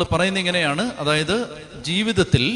അവിടെ പറയുന്ന ഇങ്ങനെയാണ് അതായത് ജീവിതത്തിൽ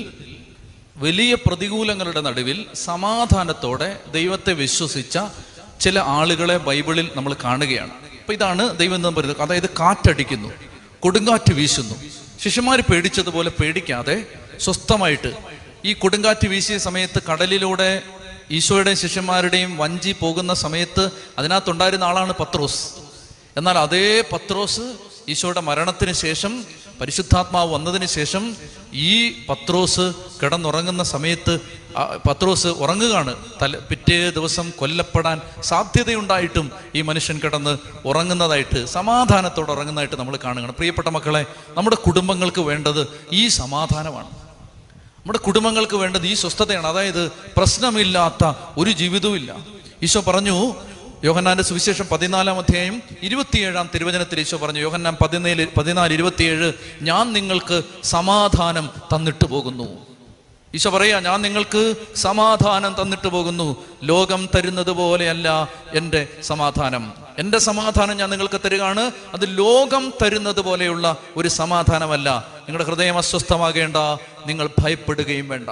വലിയ പ്രതികൂലങ്ങളുടെ നടുവിൽ സമാധാനത്തോടെ ദൈവത്തെ വിശ്വസിച്ച ചില ആളുകളെ ബൈബിളിൽ നമ്മൾ കാണുകയാണ് അപ്പൊ ഇതാണ് ദൈവം എന്ന് പറയുന്നത് അതായത് കാറ്റടിക്കുന്നു കൊടുങ്കാറ്റ് വീശുന്നു ശിഷ്യന്മാർ പേടിച്ചതുപോലെ പേടിക്കാതെ സ്വസ്ഥമായിട്ട് ഈ കൊടുങ്കാറ്റ് വീശിയ സമയത്ത് കടലിലൂടെ ഈശോയുടെയും ശിഷ്യന്മാരുടെയും വഞ്ചി പോകുന്ന സമയത്ത് അതിനകത്തുണ്ടായിരുന്ന ആളാണ് പത്രോസ് എന്നാൽ അതേ പത്രോസ് ഈശോയുടെ മരണത്തിന് ശേഷം പരിശുദ്ധാത്മാവ് വന്നതിന് ശേഷം ഈ പത്രോസ് കിടന്നുറങ്ങുന്ന സമയത്ത് ആ പത്രോസ് ഉറങ്ങുകയാണ് തല പിറ്റേ ദിവസം കൊല്ലപ്പെടാൻ സാധ്യതയുണ്ടായിട്ടും ഈ മനുഷ്യൻ കിടന്ന് ഉറങ്ങുന്നതായിട്ട് സമാധാനത്തോടെ ഉറങ്ങുന്നതായിട്ട് നമ്മൾ കാണുകയാണ് പ്രിയപ്പെട്ട മക്കളെ നമ്മുടെ കുടുംബങ്ങൾക്ക് വേണ്ടത് ഈ സമാധാനമാണ് നമ്മുടെ കുടുംബങ്ങൾക്ക് വേണ്ടത് ഈ സ്വസ്ഥതയാണ് അതായത് പ്രശ്നമില്ലാത്ത ഒരു ജീവിതവും ഇല്ല ഈശോ പറഞ്ഞു യോഹന്നാന്റെ സുവിശേഷം പതിനാലാം അധ്യായം ഇരുപത്തിയേഴാം തിരുവചനത്തിൽ ഈശോ പറഞ്ഞു യോഹന്നാൻ പതിനേഴ് പതിനാല് ഇരുപത്തിയേഴ് ഞാൻ നിങ്ങൾക്ക് സമാധാനം തന്നിട്ട് പോകുന്നു ഈശോ പറയാ ഞാൻ നിങ്ങൾക്ക് സമാധാനം തന്നിട്ട് പോകുന്നു ലോകം തരുന്നത് പോലെയല്ല എൻ്റെ സമാധാനം എൻ്റെ സമാധാനം ഞാൻ നിങ്ങൾക്ക് തരികയാണ് അത് ലോകം തരുന്നത് പോലെയുള്ള ഒരു സമാധാനമല്ല നിങ്ങളുടെ ഹൃദയം അസ്വസ്ഥമാകേണ്ട നിങ്ങൾ ഭയപ്പെടുകയും വേണ്ട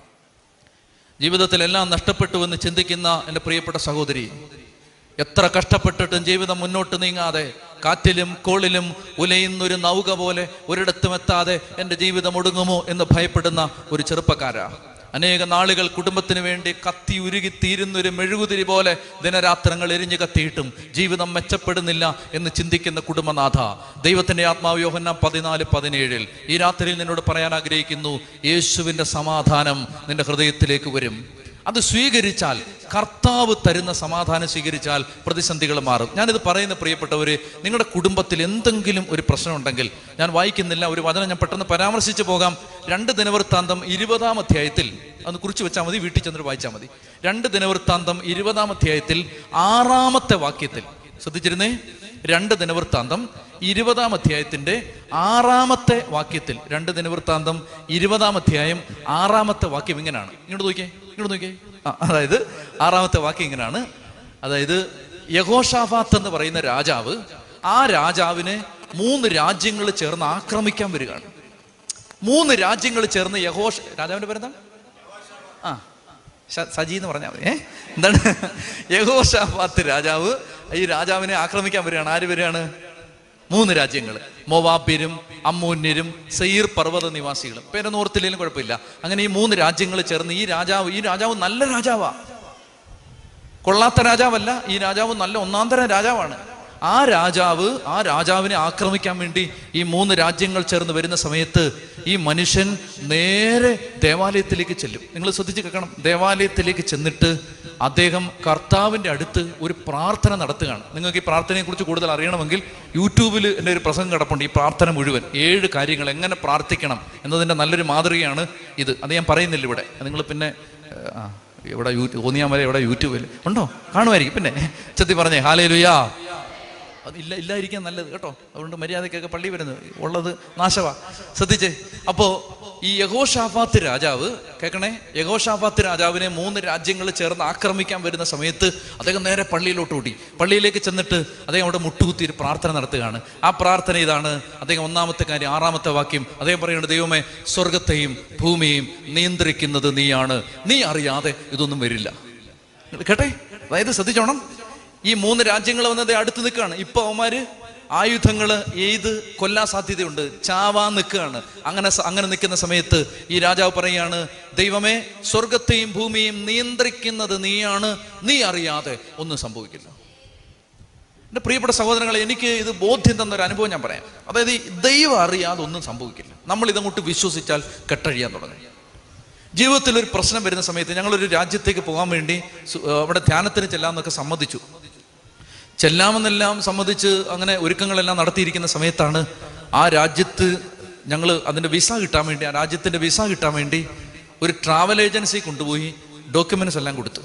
ജീവിതത്തിൽ എല്ലാം നഷ്ടപ്പെട്ടു എന്ന് ചിന്തിക്കുന്ന എൻ്റെ പ്രിയപ്പെട്ട സഹോദരി എത്ര കഷ്ടപ്പെട്ടിട്ടും ജീവിതം മുന്നോട്ട് നീങ്ങാതെ കാറ്റിലും കോളിലും ഉലയുന്നൊരു നൗക പോലെ ഒരിടത്തും എത്താതെ എൻ്റെ ജീവിതം ഒടുങ്ങുമോ എന്ന് ഭയപ്പെടുന്ന ഒരു ചെറുപ്പക്കാരാ അനേക നാളുകൾ കുടുംബത്തിന് വേണ്ടി കത്തി ഉരുകി തീരുന്നൊരു മെഴുകുതിരി പോലെ ദിനരാത്രങ്ങൾ എരിഞ്ഞു കത്തിയിട്ടും ജീവിതം മെച്ചപ്പെടുന്നില്ല എന്ന് ചിന്തിക്കുന്ന കുടുംബനാഥ ദൈവത്തിന്റെ ആത്മാവ് യോഹന്നാൻ പതിനാല് പതിനേഴിൽ ഈ രാത്രിയിൽ നിന്നോട് പറയാൻ ആഗ്രഹിക്കുന്നു യേശുവിന്റെ സമാധാനം നിന്റെ ഹൃദയത്തിലേക്ക് വരും അത് സ്വീകരിച്ചാൽ കർത്താവ് തരുന്ന സമാധാനം സ്വീകരിച്ചാൽ പ്രതിസന്ധികൾ മാറും ഞാനിത് പറയുന്ന പ്രിയപ്പെട്ടവര് നിങ്ങളുടെ കുടുംബത്തിൽ എന്തെങ്കിലും ഒരു പ്രശ്നമുണ്ടെങ്കിൽ ഞാൻ വായിക്കുന്നില്ല ഒരു വചനം ഞാൻ പെട്ടെന്ന് പരാമർശിച്ചു പോകാം രണ്ട് ദിനവൃത്താന്തം ഇരുപതാം അധ്യായത്തിൽ അന്ന് കുറിച്ച് വെച്ചാൽ മതി വീട്ടിൽ ചെന്നിട്ട് വായിച്ചാൽ മതി രണ്ട് ദിനവൃത്താന്തം ഇരുപതാം അധ്യായത്തിൽ ആറാമത്തെ വാക്യത്തിൽ ശ്രദ്ധിച്ചിരുന്നേ രണ്ട് ദിനവൃത്താന്തം ഇരുപതാം അധ്യായത്തിന്റെ ആറാമത്തെ വാക്യത്തിൽ രണ്ട് ദിനവൃത്താന്തം ഇരുപതാം അധ്യായം ആറാമത്തെ വാക്യം ഇങ്ങനെയാണ് ഇങ്ങോട്ട് നോക്കിയേ ഇങ്ങോട്ട് നോക്കിയേ ആ, അതായത് ആറാമത്തെ വാക്യം ഇങ്ങനെയാണ് അതായത് യഹോഷാഫാത്ത് എന്ന് പറയുന്ന രാജാവ് ആ രാജാവിനെ മൂന്ന് രാജ്യങ്ങൾ ചേർന്ന് ആക്രമിക്കാൻ വരികയാണ് മൂന്ന് രാജ്യങ്ങൾ ചേർന്ന് യഹോഷ രാജാവിന്റെ പേരെന്താ ആ ശ- സജി എന്ന് പറഞ്ഞാൽ മതി ഏ എന്താണ് യഹോഷാഫാത്ത് രാജാവ് ഈ രാജാവിനെ ആക്രമിക്കാൻ വരികയാണ് ആര് വരികയാണ് മൂന്ന് രാജ്യങ്ങൾ മൊവാബ്യരും അമ്മൂന്യരും സയ്യീർ പർവ്വത നിവാസികളും പേരൊന്നും ഓർത്തില്ലെങ്കിലും കുഴപ്പമില്ല അങ്ങനെ ഈ മൂന്ന് രാജ്യങ്ങൾ ചേർന്ന് ഈ രാജാവ് ഈ രാജാവ് നല്ല രാജാവാ കൊള്ളാത്ത രാജാവല്ല ഈ രാജാവ് നല്ല ഒന്നാന്തരം രാജാവാണ് ആ രാജാവ് ആ രാജാവിനെ ആക്രമിക്കാൻ വേണ്ടി ഈ മൂന്ന് രാജ്യങ്ങൾ ചേർന്ന് വരുന്ന സമയത്ത് ഈ മനുഷ്യൻ നേരെ ദേവാലയത്തിലേക്ക് ചെല്ലും നിങ്ങൾ ശ്രദ്ധിച്ച് കേൾക്കണം ദേവാലയത്തിലേക്ക് ചെന്നിട്ട് അദ്ദേഹം കർത്താവിൻ്റെ അടുത്ത് ഒരു പ്രാർത്ഥന നടത്തുകയാണ് നിങ്ങൾക്ക് ഈ പ്രാർത്ഥനയെ കുറിച്ച് കൂടുതൽ അറിയണമെങ്കിൽ യൂട്യൂബിൽ എൻ്റെ ഒരു പ്രസംഗം കിടപ്പുണ്ട് ഈ പ്രാർത്ഥന മുഴുവൻ ഏഴ് കാര്യങ്ങൾ എങ്ങനെ പ്രാർത്ഥിക്കണം എന്നതിൻ്റെ നല്ലൊരു മാതൃകയാണ് ഇത് അത് ഞാൻ പറയുന്നില്ല ഇവിടെ നിങ്ങൾ പിന്നെ ഏഹ്, ആ എവിടെ യൂട്യൂബ് തോന്നിയാൽ വരെ എവിടെ യൂട്യൂബിൽ ഉണ്ടോ കാണുമായിരിക്കും പിന്നെ ചെത്തി പറഞ്ഞേ ഹാലേ ലുയാ അത് ഇല്ല ഇല്ലായിരിക്കാൻ നല്ലത് കേട്ടോ അതുകൊണ്ട് മര്യാദയ്ക്കൊക്കെ പള്ളി വരുന്നത് ഉള്ളത് നാശവാ ശ്രദ്ധിച്ചേ അപ്പോ ഈ യഹോഷാഫാത്ത് രാജാവ് കേൾക്കണേ യഹോഷാഫാത്ത് രാജാവിനെ മൂന്ന് രാജ്യങ്ങൾ ചേർന്ന് ആക്രമിക്കാൻ വരുന്ന സമയത്ത് അദ്ദേഹം നേരെ പള്ളിയിലോട്ട് ഓടി പള്ളിയിലേക്ക് ചെന്നിട്ട് അദ്ദേഹം അവിടെ മുട്ടുകുത്തി ഒരു പ്രാർത്ഥന നടത്തുകയാണ് ആ പ്രാർത്ഥന ഇതാണ് അദ്ദേഹം ഒന്നാമത്തെ കാര്യം ആറാമത്തെ വാക്യം അദ്ദേഹം പറയുന്നത് ദൈവമേ സ്വർഗത്തെയും ഭൂമിയെയും നിയന്ത്രിക്കുന്നത് നീയാണ് നീ അറിയാതെ ഇതൊന്നും വരില്ല കേട്ടെ അതായത് ശ്രദ്ധിച്ചോണം ഈ മൂന്ന് രാജ്യങ്ങൾ വന്നത് അടുത്ത് നിൽക്കുകയാണ് ഇപ്പൊ അവന്മാര് ആയുധങ്ങള് എയ്ത് കൊല്ലാൻ സാധ്യതയുണ്ട് ചാവാൻ നിൽക്കുകയാണ് അങ്ങനെ സ- അങ്ങനെ നിൽക്കുന്ന സമയത്ത് ഈ രാജാവ് പറയാണ് ദൈവമേ സ്വർഗത്തെയും ഭൂമിയെയും നിയന്ത്രിക്കുന്നത് നീയാണ് നീ അറിയാതെ ഒന്നും സംഭവിക്കില്ല എൻ്റെ പ്രിയപ്പെട്ട സഹോദരങ്ങളെ എനിക്ക് ഇത് ബോധ്യം തന്ന ഒരു അനുഭവം ഞാൻ പറയാം അതായത് ഈ ദൈവം അറിയാതെ ഒന്നും സംഭവിക്കില്ല നമ്മൾ ഇതങ്ങോട്ട് വിശ്വസിച്ചാൽ കെട്ടഴിയാൻ തുടങ്ങി ജീവിതത്തിൽ ഒരു പ്രശ്നം വരുന്ന സമയത്ത് ഞങ്ങളൊരു രാജ്യത്തേക്ക് പോകാൻ വേണ്ടി സു- അവിടെ ധ്യാനത്തിന് ചെല്ലാമെന്നൊക്കെ സമ്മതിച്ചു ചെല്ലാമെന്നെല്ലാം സമ്മതിച്ച് അങ്ങനെ ഒരുക്കങ്ങളെല്ലാം നടത്തിയിരിക്കുന്ന സമയത്താണ് ആ രാജ്യത്ത് ഞങ്ങൾ അതിൻ്റെ വിസ കിട്ടാൻ വേണ്ടി ആ രാജ്യത്തിൻ്റെ വിസ കിട്ടാൻ വേണ്ടി ഒരു ട്രാവൽ ഏജൻസി കൊണ്ടുപോയി ഡോക്യുമെന്റ്സ് എല്ലാം കൊടുത്തു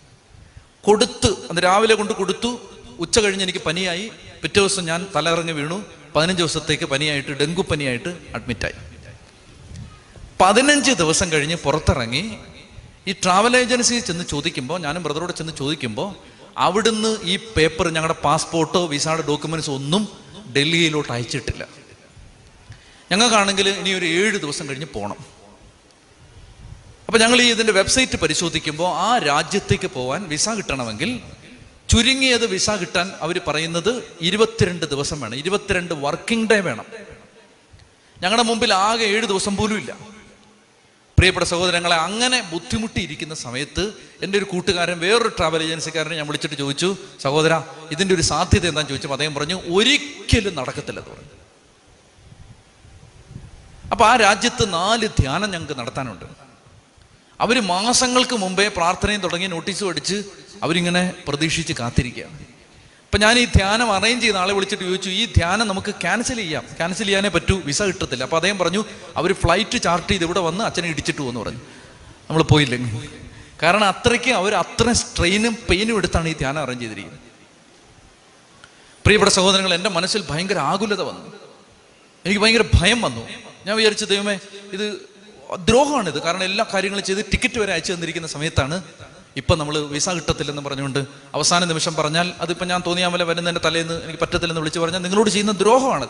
കൊടുത്ത് അത് രാവിലെ കൊണ്ട് കൊടുത്തു ഉച്ച കഴിഞ്ഞ് എനിക്ക് പനിയായി പിറ്റേ ദിവസം ഞാൻ തലയിറങ്ങി വീണു പതിനഞ്ച് ദിവസത്തേക്ക് പനിയായിട്ട് ഡെങ്കു പനിയായിട്ട് അഡ്മിറ്റായി പതിനഞ്ച് ദിവസം കഴിഞ്ഞ് പുറത്തിറങ്ങി ഈ ട്രാവൽ ഏജൻസിയിൽ ചെന്ന് ചോദിക്കുമ്പോൾ ഞാനും ബ്രദറോട് ചെന്ന് ചോദിക്കുമ്പോൾ അവിടുന്ന് ഈ പേപ്പർ ഞങ്ങളുടെ പാസ്പോർട്ടോ വിസയുടെ ഡോക്യുമെന്റ്സോ ഒന്നും ഡൽഹിയിലോട്ട് അയച്ചിട്ടില്ല ഞങ്ങൾക്കാണെങ്കിൽ ഇനി ഒരു ഏഴ് ദിവസം കഴിഞ്ഞ് പോകണം അപ്പൊ ഞങ്ങൾ ഈ ഇതിന്റെ വെബ്സൈറ്റ് പരിശോധിക്കുമ്പോൾ ആ രാജ്യത്തേക്ക് പോകാൻ വിസ കിട്ടണമെങ്കിൽ ചുരുങ്ങിയത് വിസ കിട്ടാൻ അവർ പറയുന്നത് ഇരുപത്തിരണ്ട് ദിവസം വേണം ഇരുപത്തിരണ്ട് വർക്കിംഗ് ഡേ വേണം ഞങ്ങളുടെ മുമ്പിൽ ആകെ ഏഴ് ദിവസം പോലും ഇല്ല പ്രിയപ്പെട്ട സഹോദരങ്ങളെ അങ്ങനെ ബുദ്ധിമുട്ടിയിരിക്കുന്ന സമയത്ത് എൻ്റെ ഒരു കൂട്ടുകാരൻ വേറൊരു ട്രാവൽ ഏജൻസിക്കാരനെ ഞാൻ വിളിച്ചിട്ട് ചോദിച്ചു സഹോദര ഇതിൻ്റെ ഒരു സാധ്യത എന്താണെന്ന് ചോദിച്ചപ്പോൾ അദ്ദേഹം പറഞ്ഞു ഒരിക്കലും നടക്കത്തില്ലെന്ന് പറഞ്ഞു അപ്പൊ ആ രാജ്യത്ത് നാല് ധ്യാനം ഞങ്ങൾക്ക് നടത്താനുണ്ട് അവർ മാസങ്ങൾക്ക് മുമ്പേ പ്രാർത്ഥനയും തുടങ്ങി നോട്ടീസും അടിച്ച് അവരിങ്ങനെ പ്രതീക്ഷിച്ച് കാത്തിരിക്കുകയാണ് അപ്പം ഞാൻ ഈ ധ്യാനം അറേഞ്ച് ചെയ്ത ആളെ വിളിച്ചിട്ട് ചോദിച്ചു ഈ ധ്യാനം നമുക്ക് ക്യാൻസൽ ചെയ്യാം ക്യാൻസൽ ചെയ്യാനേ പറ്റൂ വിസ കിട്ടത്തില്ല അപ്പോൾ അദ്ദേഹം പറഞ്ഞു അവർ ഫ്ലൈറ്റ് ചാർട്ട് ചെയ്ത് ഇവിടെ വന്ന് അച്ഛനെ ഇടിച്ചിട്ട് പോകുന്നു പറഞ്ഞു നമ്മൾ പോയില്ലെങ്കിൽ കാരണം അത്രയ്ക്ക് അവർ അത്ര സ്ട്രെയിനും പെയിനും എടുത്താണ് ഈ ധ്യാനം അറേഞ്ച് ചെയ്തിരിക്കുന്നത് പ്രിയപ്പെട്ട സഹോദരങ്ങൾ എൻ്റെ മനസ്സിൽ ഭയങ്കര ആകുലത വന്നു എനിക്ക് ഭയങ്കര ഭയം വന്നു ഞാൻ വിചാരിച്ചു ദൈവമേ ഇത് ദ്രോഹമാണിത് കാരണം എല്ലാ കാര്യങ്ങളും ചെയ്ത് ടിക്കറ്റ് വരെ അയച്ചു തന്നിരിക്കുന്ന സമയത്താണ് ഇപ്പം നമ്മൾ വിസ കിട്ടത്തില്ലെന്ന് പറഞ്ഞുകൊണ്ട് അവസാന നിമിഷം പറഞ്ഞാൽ അതിപ്പോൾ ഞാൻ തോന്നിയാൽ പോലെ വരുന്നതിൻ്റെ തലേന്ന് എനിക്ക് പറ്റത്തില്ലെന്ന് വിളിച്ച് പറഞ്ഞാൽ നിങ്ങളോട് ചെയ്യുന്ന ദ്രോഹമാണത്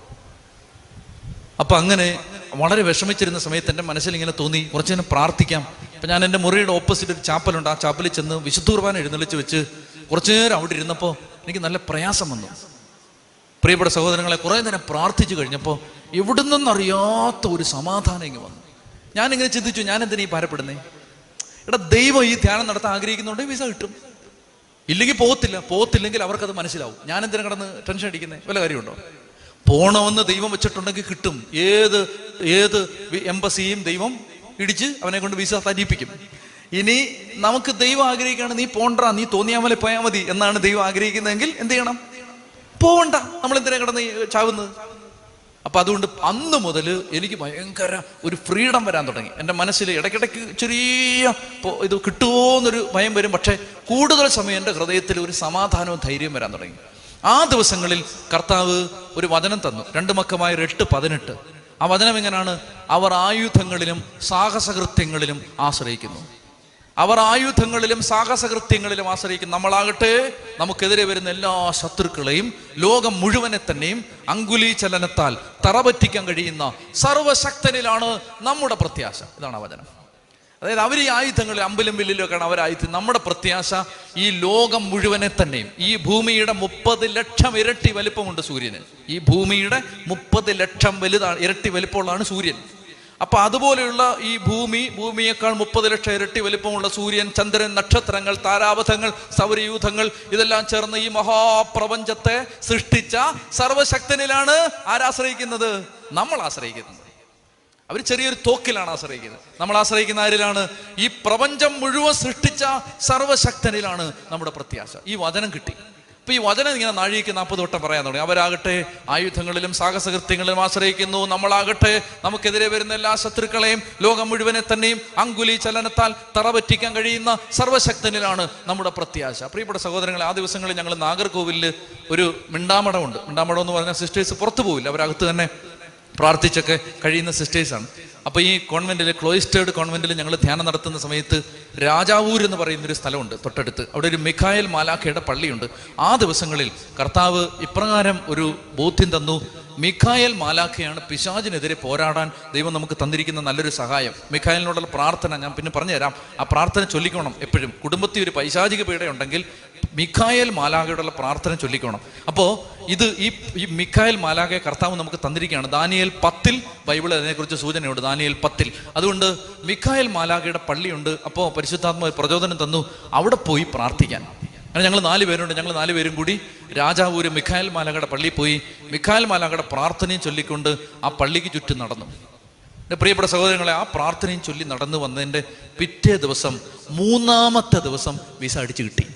അപ്പം അങ്ങനെ വളരെ വിഷമിച്ചിരുന്ന സമയത്ത് എൻ്റെ മനസ്സിൽ ഇങ്ങനെ തോന്നി കുറച്ച് നേരം പ്രാർത്ഥിക്കാം അപ്പം ഞാൻ എൻ്റെ മുറിയുടെ ഓപ്പോസിറ്റ് ഒരു ചാപ്പലുണ്ട് ആ ചാപ്പലിൽ ചെന്ന് വിശുദ്ധ കുർബാന എഴുന്നള്ളിച്ച് വെച്ച് കുറച്ചു നേരം അവിടെ ഇരുന്നപ്പോൾ എനിക്ക് നല്ല പ്രയാസം വന്നു പ്രിയപ്പെട്ട സഹോദരങ്ങളെ കുറേ നേരം പ്രാർത്ഥിച്ചു കഴിഞ്ഞപ്പോൾ എവിടെ നിന്നറിയാത്ത ഒരു സമാധാനം ഇങ്ങ് വന്നു ഞാനിങ്ങനെ ചിന്തിച്ചു ഞാൻ എന്തിനാ ഈ ഭാരപ്പെടുന്നേ എടാ ദൈവം ഈ ധ്യാനം നടത്താൻ ആഗ്രഹിക്കുന്നുണ്ടെങ്കിൽ വിസ കിട്ടും ഇല്ലെങ്കിൽ പോകത്തില്ല പോകത്തില്ലെങ്കിൽ അവർക്കത് മനസ്സിലാവും ഞാൻ എന്തിനാ കിടന്ന് ടെൻഷൻ അടിക്കുന്നത് വല്ല കാര്യമുണ്ടോ പോണമെന്ന് ദൈവം വെച്ചിട്ടുണ്ടെങ്കിൽ കിട്ടും ഏത് ഏത് വി- എംബസിയും ദൈവം ഇടിച്ച് അവനെ കൊണ്ട് വിസ തരിപ്പിക്കും ഇനി നമുക്ക് ദൈവം ആഗ്രഹിക്കുകയാണ് നീ പോണ്ട നീ തോന്നിയാൽ പോലെ പോയാൽ മതി എന്നാണ് ദൈവം ആഗ്രഹിക്കുന്നതെങ്കിൽ എന്ത് ചെയ്യണം പോവണ്ട നമ്മൾ എന്തിനാ കിടന്ന് ഈ ചാവുന്നത് അപ്പൊ അതുകൊണ്ട് അന്ന് മുതൽ എനിക്ക് ഭയങ്കര ഒരു ഫ്രീഡം വരാൻ തുടങ്ങി എൻ്റെ മനസ്സിൽ ഇടയ്ക്കിടയ്ക്ക് ചെറിയ പോ- ഇത് കിട്ടുമോ എന്നൊരു ഭയം വരും പക്ഷേ കൂടുതൽ സമയം എൻ്റെ ഹൃദയത്തിൽ ഒരു സമാധാനവും ധൈര്യവും വരാൻ തുടങ്ങി ആ ദിവസങ്ങളിൽ കർത്താവ് ഒരു വചനം തന്നു രണ്ട് മക്കമായ എട്ട് പതിനെട്ട് ആ വചനം എങ്ങനെയാണ് അവർ ആയുധങ്ങളിലും സാഹസകൃത്യങ്ങളിലും ആശ്രയിക്കുന്നു അവർ ആയുധങ്ങളിലും സാഹസകൃത്യങ്ങളിലും ആശ്രയിക്കും നമ്മളാകട്ടെ നമുക്കെതിരെ വരുന്ന എല്ലാ ശത്രുക്കളെയും ലോകം മുഴുവനെ തന്നെയും അങ്കുലി ചലനത്താൽ തറപറ്റിക്കാൻ കഴിയുന്ന സർവശക്തനിലാണ് നമ്മുടെ പ്രത്യാശ ഇതാണ് ആ വചനം അതായത് അവർ ഈ ആയുധങ്ങളിൽ അമ്പലും വില്ലിലൊക്കെയാണ് അവർ ആയുധം നമ്മുടെ പ്രത്യാശ ഈ ലോകം മുഴുവനെ തന്നെയും ഈ ഭൂമിയുടെ മുപ്പത് ലക്ഷം ഇരട്ടി വലിപ്പമുണ്ട് സൂര്യന് ഈ ഭൂമിയുടെ മുപ്പത് ലക്ഷം വലുതാണ് ഇരട്ടി വലിപ്പമുള്ളതാണ് സൂര്യൻ അപ്പൊ അതുപോലെയുള്ള ഈ ഭൂമി ഭൂമിയേക്കാൾ മുപ്പത് ലക്ഷം ഇരട്ടി വലിപ്പമുള്ള സൂര്യൻ ചന്ദ്രൻ നക്ഷത്രങ്ങൾ താരാപഥങ്ങൾ സൗരയൂഥങ്ങൾ ഇതെല്ലാം ചേർന്ന് ഈ മഹാപ്രപഞ്ചത്തെ സൃഷ്ടിച്ച സർവശക്തനിലാണ് ആരാശ്രയിക്കുന്നത് നമ്മൾ ആശ്രയിക്കുന്നത് അവർ ചെറിയൊരു തോക്കിലാണ് ആശ്രയിക്കുന്നത് നമ്മൾ ആശ്രയിക്കുന്ന ആരിലാണ് ഈ പ്രപഞ്ചം മുഴുവൻ സൃഷ്ടിച്ച സർവശക്തനിലാണ് നമ്മുടെ പ്രത്യാശ ഈ വചനം കിട്ടി അപ്പൊ ഈ വചനം ഇങ്ങനെ നാഴികയ്ക്ക് നാൽപ്പത് വട്ടം പറയാൻ തുടങ്ങി അവരാകട്ടെ ആയുധങ്ങളിലും സാഹസകൃത്യങ്ങളിലും ആശ്രയിക്കുന്നു നമ്മളാകട്ടെ നമുക്കെതിരെ വരുന്ന എല്ലാ ശത്രുക്കളെയും ലോകം മുഴുവനെ തന്നെയും അങ്കുലി ചലനത്താൽ തറപറ്റിക്കാൻ കഴിയുന്ന സർവശക്തനിലാണ് നമ്മുടെ പ്രത്യാശ പ്രിയപ്പെട്ട സഹോദരങ്ങളെ ആ ദിവസങ്ങളിൽ ഞങ്ങൾ നാഗർകോവിലിൽ ഒരു മിണ്ടാമടമുണ്ട് മിണ്ടാമടം എന്ന് പറഞ്ഞാൽ സിസ്റ്റേഴ്സ് പുറത്തു പോവില്ല അവരകത്ത് തന്നെ പ്രാർത്ഥിച്ചൊക്കെ കഴിയുന്ന സിസ്റ്റേഴ്സാണ് അപ്പോൾ ഈ കോൺവെന്റിൽ ക്ലോയിസ്റ്റേഡ് കോൺവെന്റിൽ ഞങ്ങൾ ധ്യാനം നടത്തുന്ന സമയത്ത് രാജാവൂർ എന്ന് പറയുന്ന ഒരു സ്ഥലമുണ്ട് തൊട്ടടുത്ത് അവിടെ ഒരു മിഖായൽ മാലാഖയുടെ പള്ളിയുണ്ട് ആ ദിവസങ്ങളിൽ കർത്താവ് ഇപ്രകാരം ഒരു ബോധ്യം തന്നു മിഖായൽ മാലാഖയാണ് പിശാചിനെതിരെ പോരാടാൻ ദൈവം നമുക്ക് തന്നിരിക്കുന്ന നല്ലൊരു സഹായം മിഖായലിനോടുള്ള പ്രാർത്ഥന ഞാൻ പിന്നെ പറഞ്ഞുതരാം ആ പ്രാർത്ഥന ചൊല്ലിക്കണം എപ്പോഴും കുടുംബത്തിൽ ഒരു പൈശാചിക പീഡയുണ്ടെങ്കിൽ മിഖായൽ മാലാഖയോടുള്ള പ്രാർത്ഥന ചൊല്ലിക്കണം അപ്പോൾ ഇത് ഈ ഈ മിഖായൽ മാലാഖയെ കർത്താവ് നമുക്ക് തന്നിരിക്കുകയാണ് ദാനിയേൽ പത്തിൽ ബൈബിൾ അതിനെക്കുറിച്ച് സൂചനയുണ്ട് ദാനിയേൽ പത്തിൽ അതുകൊണ്ട് മിഖായൽ മാലാഖയുടെ പള്ളിയുണ്ട് അപ്പോൾ പരിശുദ്ധാത്മ പ്രചോദനം തന്നു അവിടെ പോയി പ്രാർത്ഥിക്കാൻ അങ്ങനെ ഞങ്ങൾ നാല് പേരുണ്ട് ഞങ്ങൾ നാല് പേരും കൂടി രാജാവൂര് മിഖായൽ മാലാഖയുടെ പള്ളിയിൽ പോയി മിഖായൽ മാലാഖയുടെ പ്രാർത്ഥനയും ചൊല്ലിക്കൊണ്ട് ആ പള്ളിക്ക് ചുറ്റും നടന്നു എൻ്റെ പ്രിയപ്പെട്ട സഹോദരങ്ങളെ ആ പ്രാർത്ഥനയും ചൊല്ലി നടന്നു വന്നതിൻ്റെ പിറ്റേ ദിവസം മൂന്നാമത്തെ ദിവസം വിസ അടിച്ചു കിട്ടി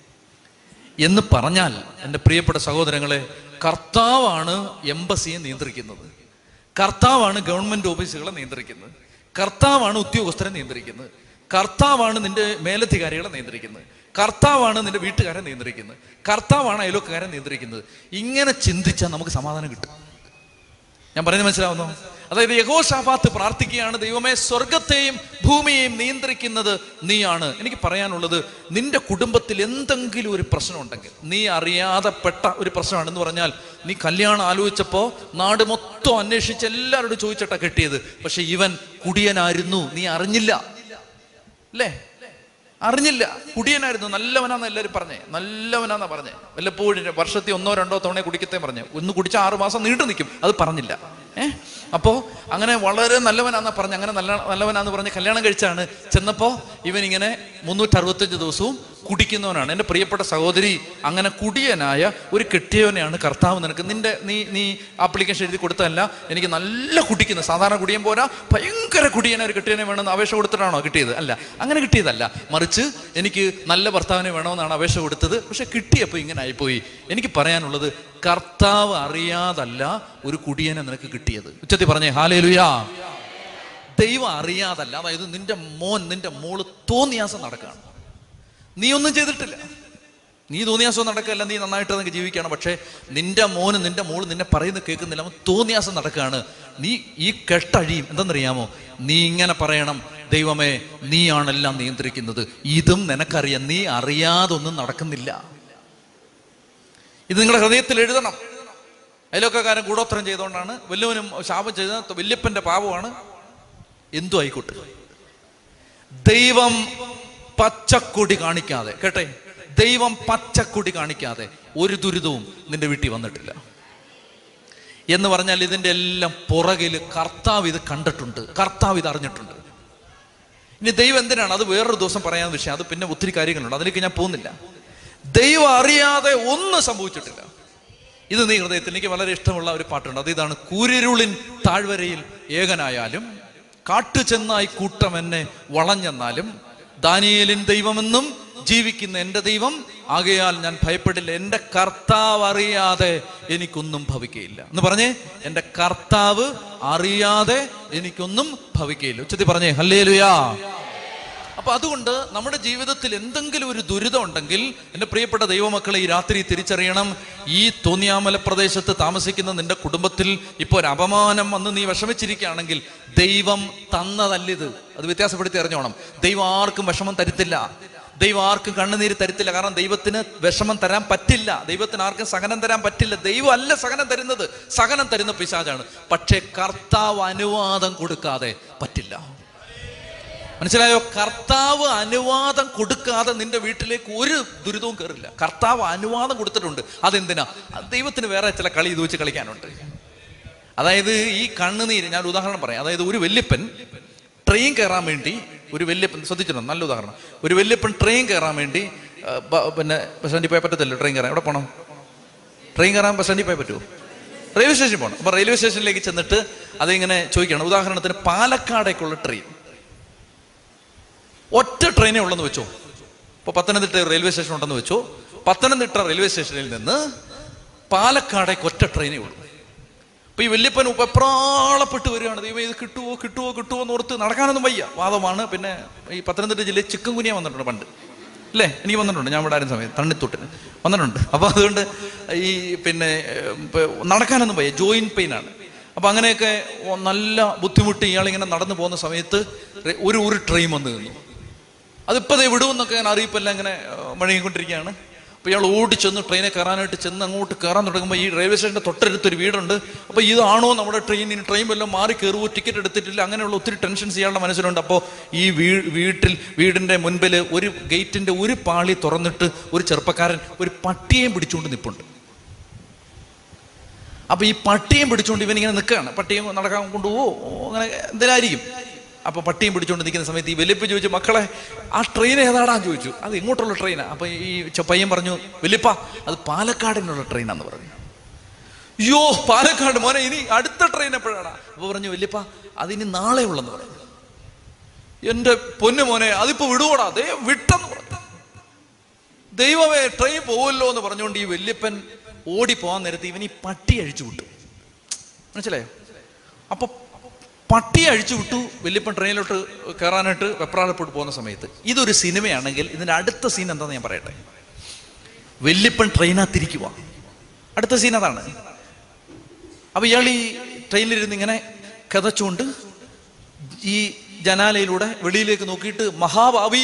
എന്ന് പറഞ്ഞാൽ എൻ്റെ പ്രിയപ്പെട്ട സഹോദരങ്ങളെ കർത്താവാണ് എംബസിയെ നിയന്ത്രിക്കുന്നത് കർത്താവാണ് ഗവൺമെന്റ് ഓഫീസുകളെ നിയന്ത്രിക്കുന്നത് കർത്താവാണ് ഉദ്യോഗസ്ഥരെ നിയന്ത്രിക്കുന്നത് കർത്താവാണ് നിന്റെ മേലധികാരികളെ നിയന്ത്രിക്കുന്നത് കർത്താവാണ് നിന്റെ വീട്ടുകാരെ നിയന്ത്രിക്കുന്നത് കർത്താവാണ് അയലോക്കാരെ നിയന്ത്രിക്കുന്നത് ഇങ്ങനെ ചിന്തിച്ചാൽ നമുക്ക് സമാധാനം കിട്ടും ഞാൻ പറയുന്നത് മനസ്സിലാവുന്നു അതായത് യഹോഷാഫാത്ത് പ്രാർത്ഥിക്കുകയാണ് ദൈവമേ സ്വർഗത്തെയും ഭൂമിയെയും നിയന്ത്രിക്കുന്നത് നീയാണ് എനിക്ക് പറയാനുള്ളത് നിന്റെ കുടുംബത്തിൽ എന്തെങ്കിലും ഒരു പ്രശ്നം ഉണ്ടെങ്കിൽ നീ അറിയാതെപ്പെട്ട ഒരു പ്രശ്നമാണെന്ന് പറഞ്ഞാൽ നീ കല്യാണം ആലോചിച്ചപ്പോൾ നാട് മൊത്തം അന്വേഷിച്ച് എല്ലാവരോടും ചോദിച്ചിട്ടാ കെട്ടിയത് പക്ഷെ ഇവൻ കുടിയനായിരുന്നു നീ അറിഞ്ഞില്ല അല്ലേ അറിഞ്ഞില്ല കുടിയനായിരുന്നു നല്ലവനാന്ന് എല്ലാവരും പറഞ്ഞേ നല്ലവനാന്നാ പറഞ്ഞേ വല്ലപ്പോഴും വർഷത്തിൽ ഒന്നോ രണ്ടോ തവണ കുടിക്കത്തേ പറഞ്ഞു ഒന്ന് കുടിച്ച ആറു മാസം നീണ്ടു നിൽക്കും അത് പറഞ്ഞില്ല ഏ അപ്പോൾ അങ്ങനെ വളരെ നല്ലവനാന്നാ പറഞ്ഞ് അങ്ങനെ നല്ല നല്ലവനാന്ന് പറഞ്ഞ് കല്യാണം കഴിച്ചാണ് ചെന്നപ്പോൾ ഇവൻ ഇങ്ങനെ മുന്നൂറ്റി അറുപത്തഞ്ച് ദിവസവും കുടിക്കുന്നവനാണ് എൻ്റെ പ്രിയപ്പെട്ട സഹോദരി അങ്ങനെ കുടിയനായ ഒരു കെട്ടിയവനെയാണ് കർത്താവ് നിനക്ക് നിന്റെ നീ നീ ആപ്ലിക്കേഷൻ എഴുതി കൊടുത്തതല്ല എനിക്ക് നല്ല കുടിക്കുന്ന സാധാരണ കുടിയൻ പോരാ ഭയങ്കര കുടിയനെ ഒരു കെട്ടിയനെ വേണമെന്ന് അപേക്ഷ കൊടുത്തിട്ടാണോ കിട്ടിയത് അല്ല അങ്ങനെ കിട്ടിയതല്ല മറിച്ച് എനിക്ക് നല്ല ഭർത്താവിനെ വേണമെന്നാണ് അപേക്ഷ കൊടുത്തത് പക്ഷെ കിട്ടിയപ്പോൾ ഇങ്ങനെ ആയിപ്പോയി എനിക്ക് പറയാനുള്ളത് കർത്താവ് അറിയാതല്ല ഒരു കുടിയനെ നിനക്ക് കിട്ടിയത് ഉച്ചത്തിൽ പറഞ്ഞേ ഹാലേലുയാ ദൈവം അറിയാതല്ല അതായത് നിന്റെ മോൻ നിന്റെ മോള് തോന്നിയാസം നടക്കുകയാണ് നീ ഒന്നും ചെയ്തിട്ടില്ല നീ തോന്നിയാസം നടക്കല്ല നീ നന്നായിട്ട് നിനക്ക് ജീവിക്കുകയാണ് പക്ഷേ നിന്റെ മോന് നിന്റെ മോള് നിന്നെ പറയുന്നത് കേൾക്കുന്നില്ല അവൻ തോന്നിയാസം നടക്കുകയാണ് നീ ഈ കെട്ടഴിയും എന്തെന്നറിയാമോ നീ ഇങ്ങനെ പറയണം ദൈവമേ നീയാണെല്ലാം നിയന്ത്രിക്കുന്നത് ഇതും നിനക്കറിയാം നീ അറിയാതൊന്നും നടക്കുന്നില്ല ഇത് നിങ്ങളുടെ ഹൃദയത്തിൽ എഴുതണം അയലോക്കാരൻ കൂടോത്രം ചെയ്തുകൊണ്ടാണ് വല്ലുവനും ശാപം ചെയ്ത വല്യപ്പന്റെ പാപമാണ് എന്തു ആയിക്കോട്ടെ ദൈവം പച്ചക്കൊടി കാണിക്കാതെ കേട്ടെ ദൈവം പച്ചക്കൊടി കാണിക്കാതെ ഒരു ദുരിതവും നിന്റെ വീട്ടിൽ വന്നിട്ടില്ല എന്ന് പറഞ്ഞാൽ ഇതിന്റെ എല്ലാം പുറകിൽ കർത്താവ് ഇത് കണ്ടിട്ടുണ്ട് കർത്താവ് ഇത് അറിഞ്ഞിട്ടുണ്ട് ഇനി ദൈവം എന്തിനാണ് അത് വേറൊരു ദിവസം പറയാൻ വിഷയം അത് പിന്നെ ഒത്തിരി കാര്യങ്ങളുണ്ട് അതിലേക്ക് ഞാൻ പോകുന്നില്ല ദൈവം അറിയാതെ ഒന്നും സംഭവിച്ചിട്ടില്ല ഇത് നീ ഹൃദയത്തിൽ എനിക്ക് വളരെ ഇഷ്ടമുള്ള ഒരു പാട്ടുണ്ട് അത് ഇതാണ് കൂരിരുളിൻ താഴ്വരയിൽ ഏകനായാലും കാട്ടു ചെന്നായി കൂട്ടം എന്നെ വളഞ്ഞെന്നാലും ദാനിയേലിൻ ദൈവമെന്നും ജീവിക്കുന്ന എൻ്റെ ദൈവം ആകയാൽ ഞാൻ ഭയപ്പെടില്ല എൻ്റെ കർത്താവ് അറിയാതെ എനിക്കൊന്നും ഭവിക്കയില്ല എന്ന് പറഞ്ഞേ എൻ്റെ കർത്താവ് അറിയാതെ എനിക്കൊന്നും ഭവിക്കയില്ല ഉച്ചത്തി പറഞ്ഞേ ഹല്ലേ ലുയാ അപ്പൊ അതുകൊണ്ട് നമ്മുടെ ജീവിതത്തിൽ എന്തെങ്കിലും ഒരു ദുരിതം ഉണ്ടെങ്കിൽ എൻ്റെ പ്രിയപ്പെട്ട ദൈവമക്കളെ ഈ രാത്രി തിരിച്ചറിയണം ഈ തോന്നിയാമല പ്രദേശത്ത് താമസിക്കുന്ന നിന്റെ കുടുംബത്തിൽ ഇപ്പോൾ ഒരു അപമാനം വന്ന് നീ വിഷമിച്ചിരിക്കുകയാണെങ്കിൽ ദൈവം തന്നതല്ലിത് അത് വ്യത്യാസപ്പെടുത്തി അറിഞ്ഞോണം ദൈവം ആർക്കും വിഷമം തരുത്തില്ല ദൈവം ആർക്കും കണ്ണുനീര് തരുത്തില്ല കാരണം ദൈവത്തിന് വിഷമം തരാൻ പറ്റില്ല ദൈവത്തിന് ആർക്കും സഹനം തരാൻ പറ്റില്ല ദൈവം അല്ല സഹനം തരുന്നത് സഹനം തരുന്ന പിശാചാണ് പക്ഷേ കർത്താവ് അനുവാദം കൊടുക്കാതെ പറ്റില്ല മനസ്സിലായോ കർത്താവ് അനുവാദം കൊടുക്കാതെ നിന്റെ വീട്ടിലേക്ക് ഒരു ദുരിതവും കയറില്ല കർത്താവ് അനുവാദം കൊടുത്തിട്ടുണ്ട് അതെന്തിനാ അത് ദൈവത്തിന് വേറെ ചില കളി ഇത് വെച്ച് കളിക്കാനുണ്ട് അതായത് ഈ കണ്ണുനീര് ഞാൻ ഒരു ഉദാഹരണം പറയാം അതായത് ഒരു വല്യപ്പൻ ട്രെയിൻ കയറാൻ വേണ്ടി ഒരു വല്യപ്പൻ ശ്രദ്ധിച്ചിട്ടുണ്ടോ നല്ല ഉദാഹരണം ഒരു വല്യപ്പൻ ട്രെയിൻ കയറാൻ വേണ്ടി ആ, ബ- പിന്നെ ബസ് സ്റ്റാൻഡിൽ പോയാൽ പറ്റത്തില്ല ട്രെയിൻ കയറാൻ എവിടെ പോകണം ട്രെയിൻ കയറാൻ ബസ് സ്റ്റാൻഡിൽ പോയാൽ പറ്റുമോ റെയിൽവേ സ്റ്റേഷനിൽ പോകണം അപ്പോൾ റെയിൽവേ സ്റ്റേഷനിലേക്ക് ചെന്നിട്ട് അതിങ്ങനെ ചോദിക്കണം ഉദാഹരണത്തിന് പാലക്കാടേക്കുള്ള ട്രെയിൻ ഒറ്റ ട്രെയിനേ ഉള്ളെന്ന് വെച്ചോ ഇപ്പോൾ പത്തനംതിട്ട റെയിൽവേ സ്റ്റേഷൻ ഉണ്ടെന്ന് വെച്ചോ പത്തനംതിട്ട റെയിൽവേ സ്റ്റേഷനിൽ നിന്ന് പാലക്കാടേക്ക് ഒറ്റ ട്രെയിനേ ഉള്ളൂ അപ്പൊ ഈ വല്യപ്പൻ വെപ്രാളപ്പെട്ട് വരികയാണ് ദൈവം ഇത് കിട്ടുമോ കിട്ടുമോ കിട്ടുമോ എന്ന് ഓർത്ത് നടക്കാനൊന്നും വയ്യ വാദമാണ് പിന്നെ ഈ പത്തനംതിട്ട ജില്ലയിൽ ചിക്കൻ കുനിയ വന്നിട്ടുണ്ട് പണ്ട് അല്ലേ എനിക്ക് വന്നിട്ടുണ്ട് ഞാൻ ഇവിടെ ആരും സമയത്ത് തണ്ണിത്തൊട്ടിന് വന്നിട്ടുണ്ട് അപ്പൊ അതുകൊണ്ട് ഈ പിന്നെ ഏർ, ഇപ്പൊ നടക്കാനൊന്നും വയ്യ ജോയിന്റ് പെയിൻ ആണ് അപ്പൊ അങ്ങനെയൊക്കെ നല്ല ബുദ്ധിമുട്ട് ഇയാളിങ്ങനെ നടന്നു പോകുന്ന സമയത്ത് ഒരു ഒരു ട്രെയിൻ വന്ന് നിന്നു അതിപ്പോ ദേ വിടുമെന്നൊക്കെ ഞാൻ അറിയിപ്പെല്ലാം ഇങ്ങനെ ഏഹ്, മുഴങ്ങിക്കൊണ്ടിരിക്കുകയാണ് അപ്പൊ ഇയാൾ ഓടിച്ചെന്ന് ട്രെയിനെ കയറാനായിട്ട് ചെന്ന് അങ്ങോട്ട് കയറാൻ തുടങ്ങുമ്പോൾ ഈ റെയിൽവേ സ്റ്റേഷന്റെ തൊട്ടടുത്തൊരു വീടുണ്ട് അപ്പൊ ഇതാണോ നമ്മുടെ ട്രെയിൻ ഇനി ട്രെയിൻ വല്ലതും മാറി കയറുമോ ടിക്കറ്റ് എടുത്തിട്ടില്ല അങ്ങനെയുള്ള ഒത്തിരി ടെൻഷൻസ് ഇയാളുടെ മനസ്സിലുണ്ട് അപ്പോൾ ഈ വീ വീട്ടിൽ വീടിന്റെ മുൻപിൽ ഒരു ഗേറ്റിന്റെ ഒരു പാളി തുറന്നിട്ട് ഒരു ചെറുപ്പക്കാരൻ ഒരു പട്ടിയെയും പിടിച്ചുകൊണ്ട് നിൽപ്പുണ്ട് അപ്പൊ ഈ പട്ടിയും പിടിച്ചുകൊണ്ട് ഇവൻ ഇങ്ങനെ നിൽക്കുകയാണ് പട്ടിയും നടക്കാൻ കൊണ്ടുപോവോ അങ്ങനെ എന്തിനായിരിക്കും അപ്പൊ പട്ടിയും പിടിച്ചുകൊണ്ട് നിൽക്കുന്ന സമയത്ത് ഈ വലിയപ്പ ചോദിച്ചു മക്കളെ ആ ട്രെയിൻ ഏതാടാന്ന് ചോദിച്ചു അത് ഇങ്ങോട്ടുള്ള ട്രെയിനാ അപ്പൊ ഈ ചെ- പയ്യൻ പറഞ്ഞു വലിയപ്പ അത് പാലക്കാടിനുള്ള ട്രെയിനാന്ന് പറഞ്ഞു അയ്യോ പാലക്കാട് മോനെ ഇനി അടുത്ത ട്രെയിൻ എപ്പോഴാണ് അപ്പൊ പറഞ്ഞു വലിയപ്പ അതിനി നാളെ ഉള്ളെന്ന് പറഞ്ഞു എന്റെ പൊന്നു മോനെ അതിപ്പോ വിടുവോടാ ദേ വിട്ടെന്ന് പറഞ്ഞു ദൈവമേ ട്രെയിൻ പോവല്ലോ എന്ന് പറഞ്ഞുകൊണ്ട് ഈ വല്യപ്പൻ ഓടി പോകാൻ നേരത്ത് ഇവൻ ഈ പട്ടി അഴിച്ചു വിട്ടു മനസ്സിലായോ അപ്പൊ പട്ടി അഴിച്ചു വിട്ടു വല്യപ്പൻ ട്രെയിനിലോട്ട് കയറാനായിട്ട് വെപ്രാളപ്പെട്ട് പോകുന്ന സമയത്ത് ഇതൊരു സിനിമയാണെങ്കിൽ ഇതിന്റെ അടുത്ത സീൻ എന്താണെന്ന് ഞാൻ പറയട്ടെ വല്യപ്പൻ ട്രെയിനകത്തിരിക്കുക അടുത്ത സീൻ അതാണ് അപ്പൊ ഇയാൾ ഈ ട്രെയിനിലിരുന്ന് ഇങ്ങനെ കഥച്ചുകൊണ്ട് ഈ ജനാലയിലൂടെ വെളിയിലേക്ക് നോക്കിയിട്ട് മഹാഭാവി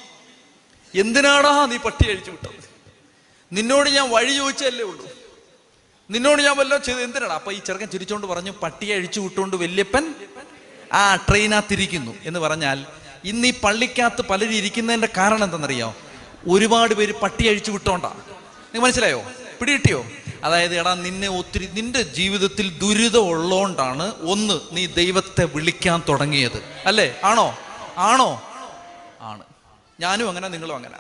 എന്തിനാടാ നീ പട്ടി അഴിച്ചു വിട്ടത് നിന്നോട് ഞാൻ വഴി ചോദിച്ചല്ലേ ഉള്ളൂ നിന്നോട് ഞാൻ വല്ലതും ചെയ്ത് എന്തിനാണ് അപ്പൊ ഈ ചെറുക്കൻ ചിരിച്ചോണ്ട് പറഞ്ഞു പട്ടിയെ അഴിച്ചു വിട്ടുകൊണ്ട് വല്യപ്പൻ ആ ട്രെയിനകത്തിരിക്കുന്നു എന്ന് പറഞ്ഞാൽ ഇന്ന് ഈ പള്ളിക്കകത്ത് പലരും ഇരിക്കുന്നതിന്റെ കാരണം എന്തെന്നറിയോ ഒരുപാട് പേര് പട്ടി അഴിച്ചു വിട്ടോണ്ടാ നിങ്ങൾ മനസ്സിലായോ പിടികിട്ടിയോ അതായത് എടാ നിന്നെ ഒത്തിരി നിന്റെ ജീവിതത്തിൽ ദുരിതം ഉള്ളോണ്ടാണ് ഒന്ന് നീ ദൈവത്തെ വിളിക്കാൻ തുടങ്ങിയത് അല്ലേ ആണോ ആണോ ആണ് ഞാനും അങ്ങനെ നിങ്ങളും അങ്ങനെ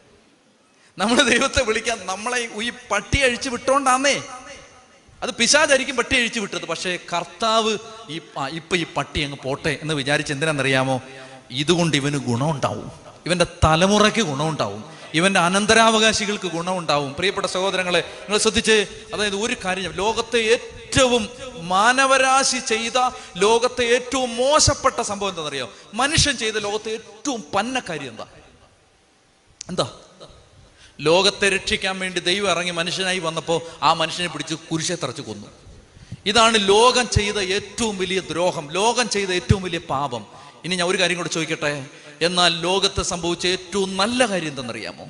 നമ്മൾ ദൈവത്തെ വിളിക്കാൻ നമ്മളെ ഈ പട്ടി അഴിച്ചു വിട്ടോണ്ടാന്നേ അത് പിശാചായിരിക്കും പട്ടി അഴിച്ചു വിട്ടത് പക്ഷേ കർത്താവ് ഈ ആ, ഇപ്പൊ ഈ പട്ടി അങ്ങ് പോട്ടെ എന്ന് വിചാരിച്ച് എന്തിനാണെന്നറിയാമോ ഇതുകൊണ്ട് ഇവന് ഗുണമുണ്ടാവും ഇവന്റെ തലമുറയ്ക്ക് ഗുണമുണ്ടാവും ഇവന്റെ അനന്തരാവകാശികൾക്ക് ഗുണമുണ്ടാവും പ്രിയപ്പെട്ട സഹോദരങ്ങളെ നിങ്ങൾ ശ്രദ്ധിച്ച് അതായത് ഒരു കാര്യം ലോകത്തെ ഏറ്റവും മാനവരാശി ചെയ്ത ലോകത്തെ ഏറ്റവും മോശപ്പെട്ട സംഭവം എന്താണെന്നറിയോ മനുഷ്യൻ ചെയ്ത ലോകത്തെ ഏറ്റവും പന്ന കാര്യം എന്താ എന്താ ലോകത്തെ രക്ഷിക്കാൻ വേണ്ടി ദൈവം ഇറങ്ങി മനുഷ്യനായി വന്നപ്പോൾ ആ മനുഷ്യനെ പിടിച്ച് കുരിശെ തറച്ച് കൊന്നു ഇതാണ് ലോകം ചെയ്ത ഏറ്റവും വലിയ ദ്രോഹം ലോകം ചെയ്ത ഏറ്റവും വലിയ പാപം ഇനി ഞാൻ ഒരു കാര്യം കൂടെ ചോദിക്കട്ടെ എന്നാൽ ലോകത്ത് സംഭവിച്ച ഏറ്റവും നല്ല കാര്യം എന്തെന്നറിയാമോ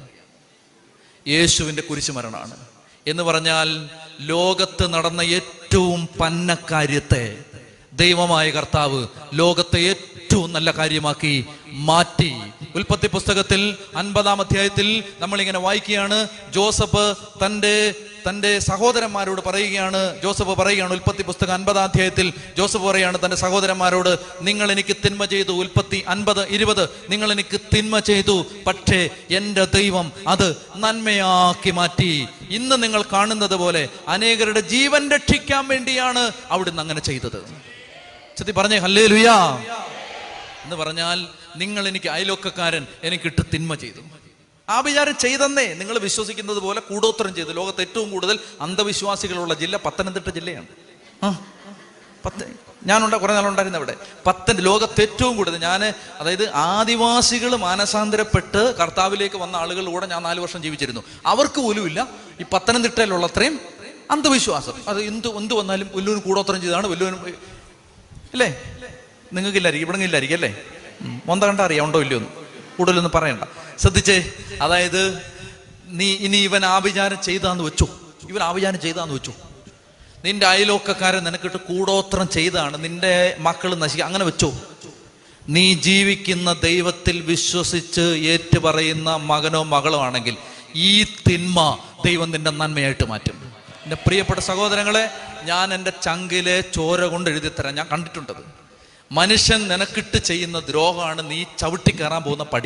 യേശുവിൻ്റെ കുരിശുമരണമാണ് എന്ന് പറഞ്ഞാൽ ലോകത്ത് നടന്ന ഏറ്റവും പന്ന കാര്യത്തെ ദൈവമായ കർത്താവ് ലോകത്തെ ഏറ്റവും നല്ല കാര്യമാക്കി മാറ്റി ഉൽപ്പത്തി പുസ്തകത്തിൽ അൻപതാം അധ്യായത്തിൽ നമ്മൾ ഇങ്ങനെ വായിക്കുകയാണ് ജോസഫ് തൻ്റെ തൻ്റെ സഹോദരന്മാരോട് പറയുകയാണ് ജോസഫ് പറയുകയാണ് ഉൽപ്പത്തി പുസ്തകം അൻപതാം അധ്യായത്തിൽ ജോസഫ് പറയാണ് തൻ്റെ സഹോദരന്മാരോട് നിങ്ങൾ എനിക്ക് തിന്മ ചെയ്തു ഉൽപ്പത്തി അൻപത് ഇരുപത് നിങ്ങൾ എനിക്ക് തിന്മ ചെയ്തു പക്ഷേ എൻ്റെ ദൈവം അത് നന്മയാക്കി മാറ്റി ഇന്ന് നിങ്ങൾ കാണുന്നത് പോലെ അനേകരുടെ ജീവൻ രക്ഷിക്കാൻ വേണ്ടിയാണ് അവിടുന്ന് അങ്ങനെ ചെയ്തത് ചെത്തി പറഞ്ഞേ ഹല്ലേ ലുയാ എന്ന് പറഞ്ഞാൽ നിങ്ങൾ എനിക്ക് അയലോക്കക്കാരൻ എനിക്കിട്ട് തിന്മ ചെയ്തു ആ വിചാരം ചെയ്തെന്നേ നിങ്ങൾ വിശ്വസിക്കുന്നത് പോലെ കൂടോത്രം ചെയ്തു ലോകത്ത് ഏറ്റവും കൂടുതൽ അന്ധവിശ്വാസികളുള്ള ജില്ല പത്തനംതിട്ട ജില്ലയാണ് ആ പത്ത് ഞാനുണ്ട കുറെ നാളുണ്ടായിരുന്നു അവിടെ പത്തൻ ലോകത്ത് ഏറ്റവും കൂടുതൽ ഞാൻ അതായത് ആദിവാസികൾ മാനസാന്തരപ്പെട്ട് കർത്താവിലേക്ക് വന്ന ആളുകളുടെ കൂടെ ഞാൻ നാല് വർഷം ജീവിച്ചിരുന്നു അവർക്ക് പോലുമില്ല ഈ പത്തനംതിട്ടയിലുള്ള അത്രയും അന്ധവിശ്വാസം അത് എന്ത് എന്ത് വന്നാലും വല്ലുവിന് കൂടോത്രം ചെയ്താണ് വല്ലുവിനും അല്ലേ നിങ്ങൾക്കില്ലായിരിക്കും ഇവിടെ ഇല്ലായിരിക്കും അല്ലേ ഉം. മൊന്ത കണ്ട അറിയാം ഉണ്ടോ ഇല്ലയോ എന്ന് കൂടുതലൊന്നും പറയണ്ട ശ്രദ്ധിച്ചേ അതായത് നീ ഇനി ഇവൻ ആഭിചാരം ചെയ്താന്ന് വെച്ചു ഇവൻ ആഭിചാരം ചെയ്താന്ന് വെച്ചു നിന്റെ അയലോക്കക്കാരൻ നിനക്കിട്ട് കൂടോത്രം ചെയ്താണ് നിന്റെ മക്കൾ നശിക്കുക അങ്ങനെ വെച്ചോ നീ ജീവിക്കുന്ന ദൈവത്തിൽ വിശ്വസിച്ച് ഏറ്റുപറയുന്ന മകനോ മകളോ ആണെങ്കിൽ ഈ തിന്മ ദൈവം നിന്റെ നന്മയായിട്ട് മാറ്റും എൻ്റെ പ്രിയപ്പെട്ട സഹോദരങ്ങളെ ഞാൻ എൻ്റെ ചങ്കിലെ ചോര കൊണ്ട് എഴുതിത്തരാം ഞാൻ കണ്ടിട്ടുണ്ടത് മനുഷ്യൻ നിനക്കിട്ട് ചെയ്യുന്ന ദ്രോഹമാണ് നീ ചവിട്ടി കയറാൻ പോകുന്ന പടി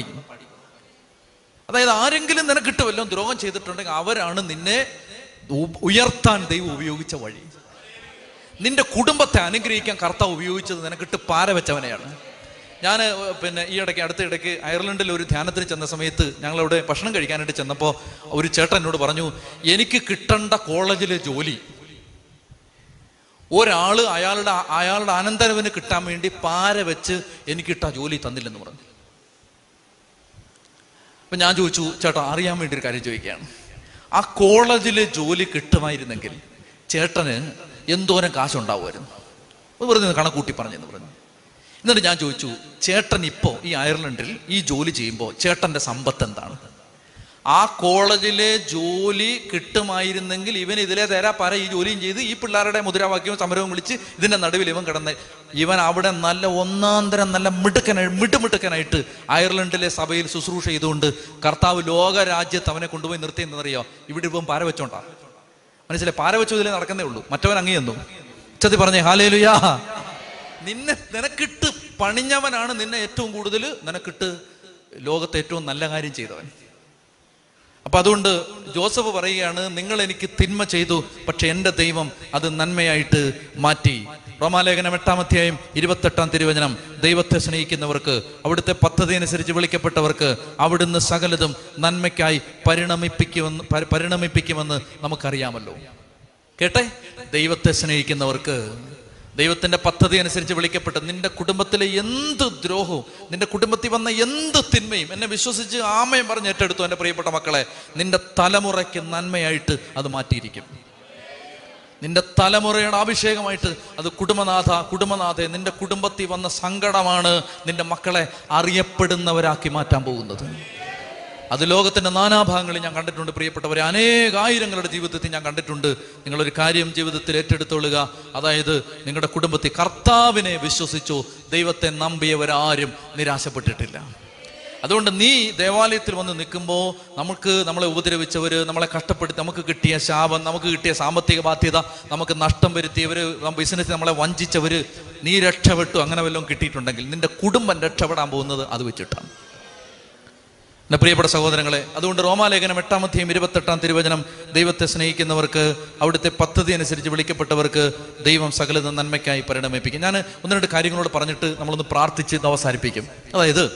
അതായത് ആരെങ്കിലും നിനക്കിട്ട് വല്ലതും ദ്രോഹം ചെയ്തിട്ടുണ്ടെങ്കിൽ അവരാണ് നിന്നെ ഉ- ഉയർത്താൻ ദൈവം ഉപയോഗിച്ച വഴി നിന്റെ കുടുംബത്തെ അനുഗ്രഹിക്കാൻ കർത്താവ് ഉപയോഗിച്ചത് നിനക്കിട്ട് പാര വെച്ചവനെയാണ് ഞാൻ പിന്നെ ഈ ഇടയ്ക്ക് അടുത്ത ഇടയ്ക്ക് അയർലൻഡിൽ ഒരു ധ്യാനത്തിന് ചെന്ന സമയത്ത് ഞങ്ങളവിടെ ഭക്ഷണം കഴിക്കാനായിട്ട് ചെന്നപ്പോൾ ഒരു ചേട്ടൻ എന്നോട് പറഞ്ഞു എനിക്ക് കിട്ടേണ്ട കോളേജിലെ ജോലി ഒരാള് അയാളുടെ അയാളുടെ അനന്തരവന് കിട്ടാൻ വേണ്ടി പാര വെച്ച് എനിക്കിട്ട ജോലി തന്നില്ലെന്ന് പറഞ്ഞു അപ്പൊ ഞാൻ ചോദിച്ചു ചേട്ടാ അറിയാൻ വേണ്ടി ഒരു കാര്യം ചോദിക്കുകയാണ് ആ കോളേജിലെ ജോലി കിട്ടുമായിരുന്നെങ്കിൽ ചേട്ടന് എന്തോരം കാശുണ്ടാവുമായിരുന്നു അത് വെറുതെ ഒന്ന് കണക്കൂട്ടി പറഞ്ഞെന്ന് പറഞ്ഞു എന്നിട്ട് ഞാൻ ചോദിച്ചു ചേട്ടൻ ഇപ്പോൾ ഈ അയർലൻഡിൽ ഈ ജോലി ചെയ്യുമ്പോൾ ചേട്ടന്റെ സമ്പത്ത് എന്താണ് ആ കോളേജിലെ ജോലി കിട്ടുമായിരുന്നെങ്കിൽ ഇവൻ ഇതിലെ തരാ പര ഈ ജോലിയും ചെയ്ത് ഈ പിള്ളേരുടെ മുദ്രാവാക്യവും സമരവും വിളിച്ച് ഇതിന്റെ നടുവിൽ ഇവൻ കിടന്ന് ഇവൻ അവിടെ നല്ല ഒന്നാന്തരം നല്ല മിടുക്കനായി മിടുമിടുക്കനായിട്ട് അയർലൻഡിലെ സഭയിൽ ശുശ്രൂഷ ചെയ്തുകൊണ്ട് കർത്താവ് ലോക രാജ്യത്ത് അവനെ കൊണ്ടുപോയി നിർത്തി എന്നറിയോ ഇവിടെ ഇവൻ പാര വെച്ചോണ്ടാ മനസ്സിലായി പാര വെച്ചു ഇതിലേ നടക്കുന്നേ ഉള്ളൂ മറ്റവൻ അങ്ങേ എന്നു ഉച്ചത്തി പറഞ്ഞേ ഹാലേലുയാ നിന്നെ നിനക്കിട്ട് പണിഞ്ഞവനാണ് നിന്നെ ഏറ്റവും കൂടുതൽ നിനക്കിട്ട് ലോകത്തെ ഏറ്റവും നല്ല കാര്യം ചെയ്തവൻ അപ്പൊ അതുകൊണ്ട് ജോസഫ് പറയുകയാണ് നിങ്ങൾ എനിക്ക് തിന്മ ചെയ്തു പക്ഷെ എൻ്റെ ദൈവം അത് നന്മയായിട്ട് മാറ്റി റോമാലേഖനം എട്ടാം അധ്യായം ഇരുപത്തെട്ടാം തിരുവചനം ദൈവത്തെ സ്നേഹിക്കുന്നവർക്ക് അവിടുത്തെ പദ്ധതി അനുസരിച്ച് വിളിക്കപ്പെട്ടവർക്ക് അവിടുന്ന് സകലതും നന്മയ്ക്കായി പരിണമിപ്പിക്കുമെന്ന് പരി- പരിണമിപ്പിക്കുമെന്ന് നമുക്കറിയാമല്ലോ കേട്ടെ ദൈവത്തെ സ്നേഹിക്കുന്നവർക്ക് ദൈവത്തിന്റെ പദ്ധതി അനുസരിച്ച് വിളിക്കപ്പെട്ട് നിന്റെ കുടുംബത്തിലെ എന്ത് ദ്രോഹവും നിന്റെ കുടുംബത്തിൽ വന്ന എന്ത് തിന്മയും എന്നെ വിശ്വസിച്ച് ആമയും പറഞ്ഞ് ഏറ്റെടുത്തു എൻ്റെ പ്രിയപ്പെട്ട മക്കളെ നിന്റെ തലമുറയ്ക്ക് നന്മയായിട്ട് അത് മാറ്റിയിരിക്കും നിന്റെ തലമുറയുടെ അഭിഷേകമായിട്ട് അത് കുടുംബനാഥ കുടുംബനാഥെ നിന്റെ കുടുംബത്തിൽ വന്ന സങ്കടമാണ് നിന്റെ മക്കളെ അറിയപ്പെടുന്നവരാക്കി മാറ്റാൻ പോകുന്നത് അത് ലോകത്തിന്റെ നാനാഭാഗങ്ങളിൽ ഞാൻ കണ്ടിട്ടുണ്ട് പ്രിയപ്പെട്ടവരെ അനേകായിരങ്ങളുടെ ജീവിതത്തിൽ ഞാൻ കണ്ടിട്ടുണ്ട് നിങ്ങളൊരു കാര്യം ജീവിതത്തിൽ ഏറ്റെടുത്തോളുക അതായത് നിങ്ങളുടെ കുടുംബത്തിൽ കർത്താവിനെ വിശ്വസിച്ചു ദൈവത്തെ നമ്പിയവരാരും നിരാശപ്പെട്ടിട്ടില്ല അതുകൊണ്ട് നീ ദേവാലയത്തിൽ വന്ന് നിൽക്കുമ്പോൾ നമുക്ക് നമ്മളെ ഉപദ്രവിച്ചവർ നമ്മളെ കഷ്ടപ്പെടുത്തി നമുക്ക് കിട്ടിയ ശാപം നമുക്ക് കിട്ടിയ സാമ്പത്തിക ബാധ്യത നമുക്ക് നഷ്ടം വരുത്തിയവർ ബിസിനസ് നമ്മളെ വഞ്ചിച്ചവർ നീ രക്ഷപ്പെട്ടു അങ്ങനെ വല്ലതും കിട്ടിയിട്ടുണ്ടെങ്കിൽ നിന്റെ കുടുംബം രക്ഷപ്പെടാൻ പോകുന്നത് അത് വെച്ചിട്ടാണ് എൻ്റെ പ്രിയപ്പെട്ട സഹോദരങ്ങളെ അതുകൊണ്ട് റോമാലേഖനം എട്ടാമത്തെയും ഇരുപത്തെട്ടാം തിരുവചനം ദൈവത്തെ സ്നേഹിക്കുന്നവർക്ക് അവിടുത്തെ പദ്ധതി അനുസരിച്ച് വിളിക്കപ്പെട്ടവർക്ക് ദൈവം സകലത നന്മയ്ക്കായി പരിണമിപ്പിക്കും ഞാൻ ഒന്ന് രണ്ട് കാര്യങ്ങളോട് പറഞ്ഞിട്ട് നമ്മളൊന്ന് പ്രാർത്ഥിച്ച് ഇത് അവസാനിപ്പിക്കും അതായത്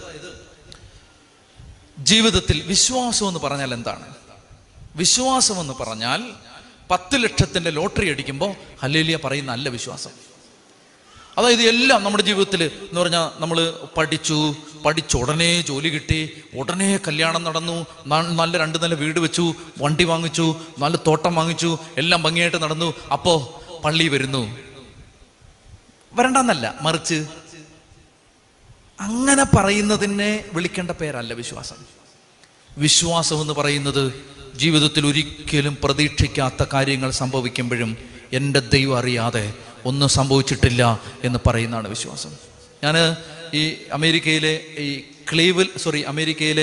ജീവിതത്തിൽ വിശ്വാസം എന്ന് പറഞ്ഞാൽ എന്താണ് വിശ്വാസം എന്ന് പറഞ്ഞാൽ പത്ത് ലക്ഷത്തിന്റെ ലോട്ടറി അടിക്കുമ്പോൾ ഹല്ലേലിയ പറയുന്ന അല്ല വിശ്വാസം അതായത് എല്ലാം നമ്മുടെ ജീവിതത്തിൽ എന്ന് പറഞ്ഞാൽ നമ്മൾ പഠിച്ചു പഠിച്ച ഉടനെ ജോലി കിട്ടി ഉടനെ കല്യാണം നടന്നു ന- നല്ല രണ്ട് നല്ല വീട് വെച്ചു വണ്ടി വാങ്ങിച്ചു നല്ല തോട്ടം വാങ്ങിച്ചു എല്ലാം ഭംഗിയായിട്ട് നടന്നു അപ്പോ പള്ളി വരുന്നു വരണ്ടെന്നല്ല മറിച്ച് അങ്ങനെ പറയുന്നതിനെ വിളിക്കേണ്ട പേരല്ല വിശ്വാസം വിശ്വാസം എന്ന് പറയുന്നത് ജീവിതത്തിൽ ഒരിക്കലും പ്രതീക്ഷിക്കാത്ത കാര്യങ്ങൾ സംഭവിക്കുമ്പോഴും എൻ്റെ ദൈവം അറിയാതെ ഒന്നും സംഭവിച്ചിട്ടില്ല എന്ന് പറയുന്നതാണ് വിശ്വാസം ഞാൻ ഈ അമേരിക്കയിലെ ഈ ക്ലീവൽ സോറി അമേരിക്കയിലെ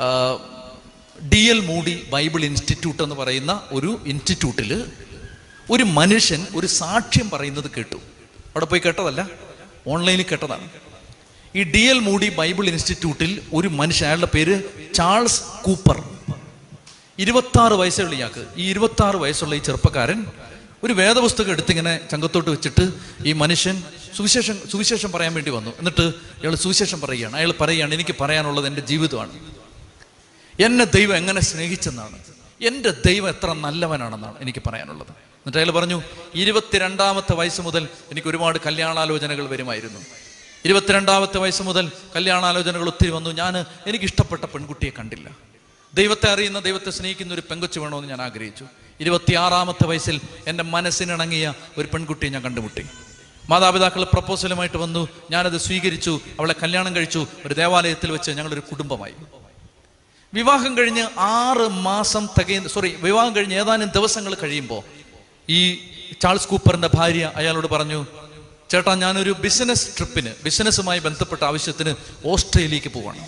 D L Moody Bible Institute എന്ന് പറയുന്ന ഒരു ഇൻസ്റ്റിറ്റ്യൂട്ടിൽ ഒരു മനുഷ്യൻ ഒരു സാക്ഷ്യം പറയുന്നത് കേട്ടു അവിടെ പോയി കേട്ടതല്ല ഓൺലൈനിൽ കേട്ടതാണ് ഈ ഡി എൽ മൂഡി ബൈബിൾ ഇൻസ്റ്റിറ്റ്യൂട്ടിൽ ഒരു മനുഷ്യൻ അയാളുടെ പേര് ചാൾസ് കൂപ്പർ ഇരുപത്തി ആറ് വയസ്സുള്ള ഇയാൾക്ക് ഈ ഇരുപത്തി ആറ് വയസ്സുള്ള ഈ ചെറുപ്പക്കാരൻ ഒരു വേദപുസ്തകം എടുത്തിങ്ങനെ ചങ്കത്തോട്ട് വെച്ചിട്ട് ഈ മനുഷ്യൻ സുവിശേഷം സുവിശേഷം പറയാൻ വേണ്ടി വന്നു എന്നിട്ട് ഇയാൾ സുവിശേഷം പറയുകയാണ് അയാൾ പറയുകയാണ് എനിക്ക് പറയാനുള്ളത് എൻ്റെ ജീവിതമാണ് എന്നെ ദൈവം എങ്ങനെ സ്നേഹിച്ചെന്നാണ് എൻ്റെ ദൈവം എത്ര നല്ലവനാണെന്നാണ് എനിക്ക് പറയാനുള്ളത് എന്നിട്ട് അയാൾ പറഞ്ഞു ഇരുപത്തിരണ്ടാമത്തെ വയസ്സ് മുതൽ എനിക്ക് ഒരുപാട് കല്യാണാലോചനകൾ വരുമായിരുന്നു ഇരുപത്തിരണ്ടാമത്തെ വയസ്സ് മുതൽ കല്യാണാലോചനകൾ ഒത്തിരി വന്നു ഞാൻ എനിക്ക് ഇഷ്ടപ്പെട്ട പെൺകുട്ടിയെ കണ്ടില്ല ദൈവത്തെ അറിയുന്ന ദൈവത്തെ സ്നേഹിക്കുന്ന ഒരു പെങ്കൊച്ചു വേണമെന്ന് ഞാൻ ആഗ്രഹിച്ചു ഇരുപത്തിയാറാമത്തെ വയസ്സിൽ എൻ്റെ മനസ്സിനിണങ്ങിയ ഒരു പെൺകുട്ടിയെ ഞാൻ കണ്ടുമുട്ടി മാതാപിതാക്കൾ പ്രപ്പോസലുമായിട്ട് വന്നു ഞാനത് സ്വീകരിച്ചു അവളെ കല്യാണം കഴിച്ചു ഒരു ദേവാലയത്തിൽ വെച്ച് ഞങ്ങളൊരു കുടുംബമായി വിവാഹം കഴിഞ്ഞ് ആറ് മാസം തികയുന്ന സോറി വിവാഹം കഴിഞ്ഞ് ഏതാനും ദിവസങ്ങൾ കഴിയുമ്പോൾ ഈ ചാൾസ് കൂപ്പറിന്റെ ഭാര്യ അയാളോട് പറഞ്ഞു ചേട്ടാ ഞാനൊരു ബിസിനസ് ട്രിപ്പിന് ബിസിനസ്സുമായി ബന്ധപ്പെട്ട ആവശ്യത്തിന് ഓസ്ട്രേലിയക്ക് പോവാണ്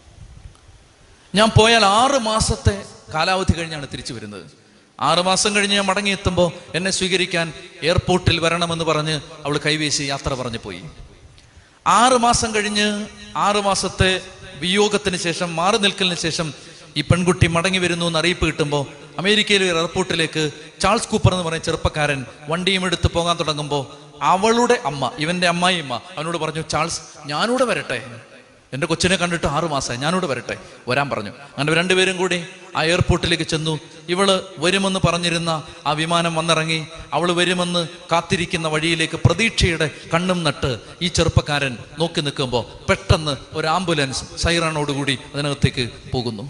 ഞാൻ പോയാൽ ആറ് മാസത്തെ കാലാവധി കഴിഞ്ഞാണ് തിരിച്ചു വരുന്നത് ആറ് മാസം കഴിഞ്ഞ് ഞാൻ മടങ്ങിയെത്തുമ്പോൾ എന്നെ സ്വീകരിക്കാൻ എയർപോർട്ടിൽ വരണമെന്ന് പറഞ്ഞ് അവൾ കൈവീശി യാത്ര പറഞ്ഞു പോയി ആറ് മാസം കഴിഞ്ഞ് ആറ് മാസത്തെ വിയോഗത്തിന് ശേഷം മാറി നിൽക്കലിന് ശേഷം ഈ പെൺകുട്ടി മടങ്ങി വരുന്നു എന്ന് അറിയിപ്പ് കിട്ടുമ്പോൾ അമേരിക്കയിലെ ഒരു എയർപോർട്ടിലേക്ക് ചാൾസ് കൂപ്പർ എന്ന് പറയുന്ന ചെറുപ്പക്കാരൻ വണ്ടിയും എടുത്ത് പോകാൻ തുടങ്ങുമ്പോൾ അവളുടെ അമ്മ ഇവന്റെ അമ്മായിയമ്മ അവനോട് പറഞ്ഞു ചാൾസ് ഞാനൂടെ വരട്ടെ എൻ്റെ കൊച്ചിനെ കണ്ടിട്ട് ആറു മാസമായി ഞാനൂടെ വരട്ടെ വരാൻ പറഞ്ഞു അങ്ങനെ രണ്ടുപേരും കൂടി ആ എയർപോർട്ടിലേക്ക് ചെന്നു ഇവള് വരുമെന്ന് പറഞ്ഞിരുന്ന ആ വിമാനം വന്നിറങ്ങി അവൾ വരുമെന്ന് കാത്തിരിക്കുന്ന വഴിയിലേക്ക് പ്രതീക്ഷയുടെ കണ്ണും നട്ട് ഈ ചെറുപ്പക്കാരൻ നോക്കി നിൽക്കുമ്പോൾ പെട്ടെന്ന് ഒരു ആംബുലൻസ് സൈറണോടുകൂടി അതിനകത്തേക്ക് പോകുന്നു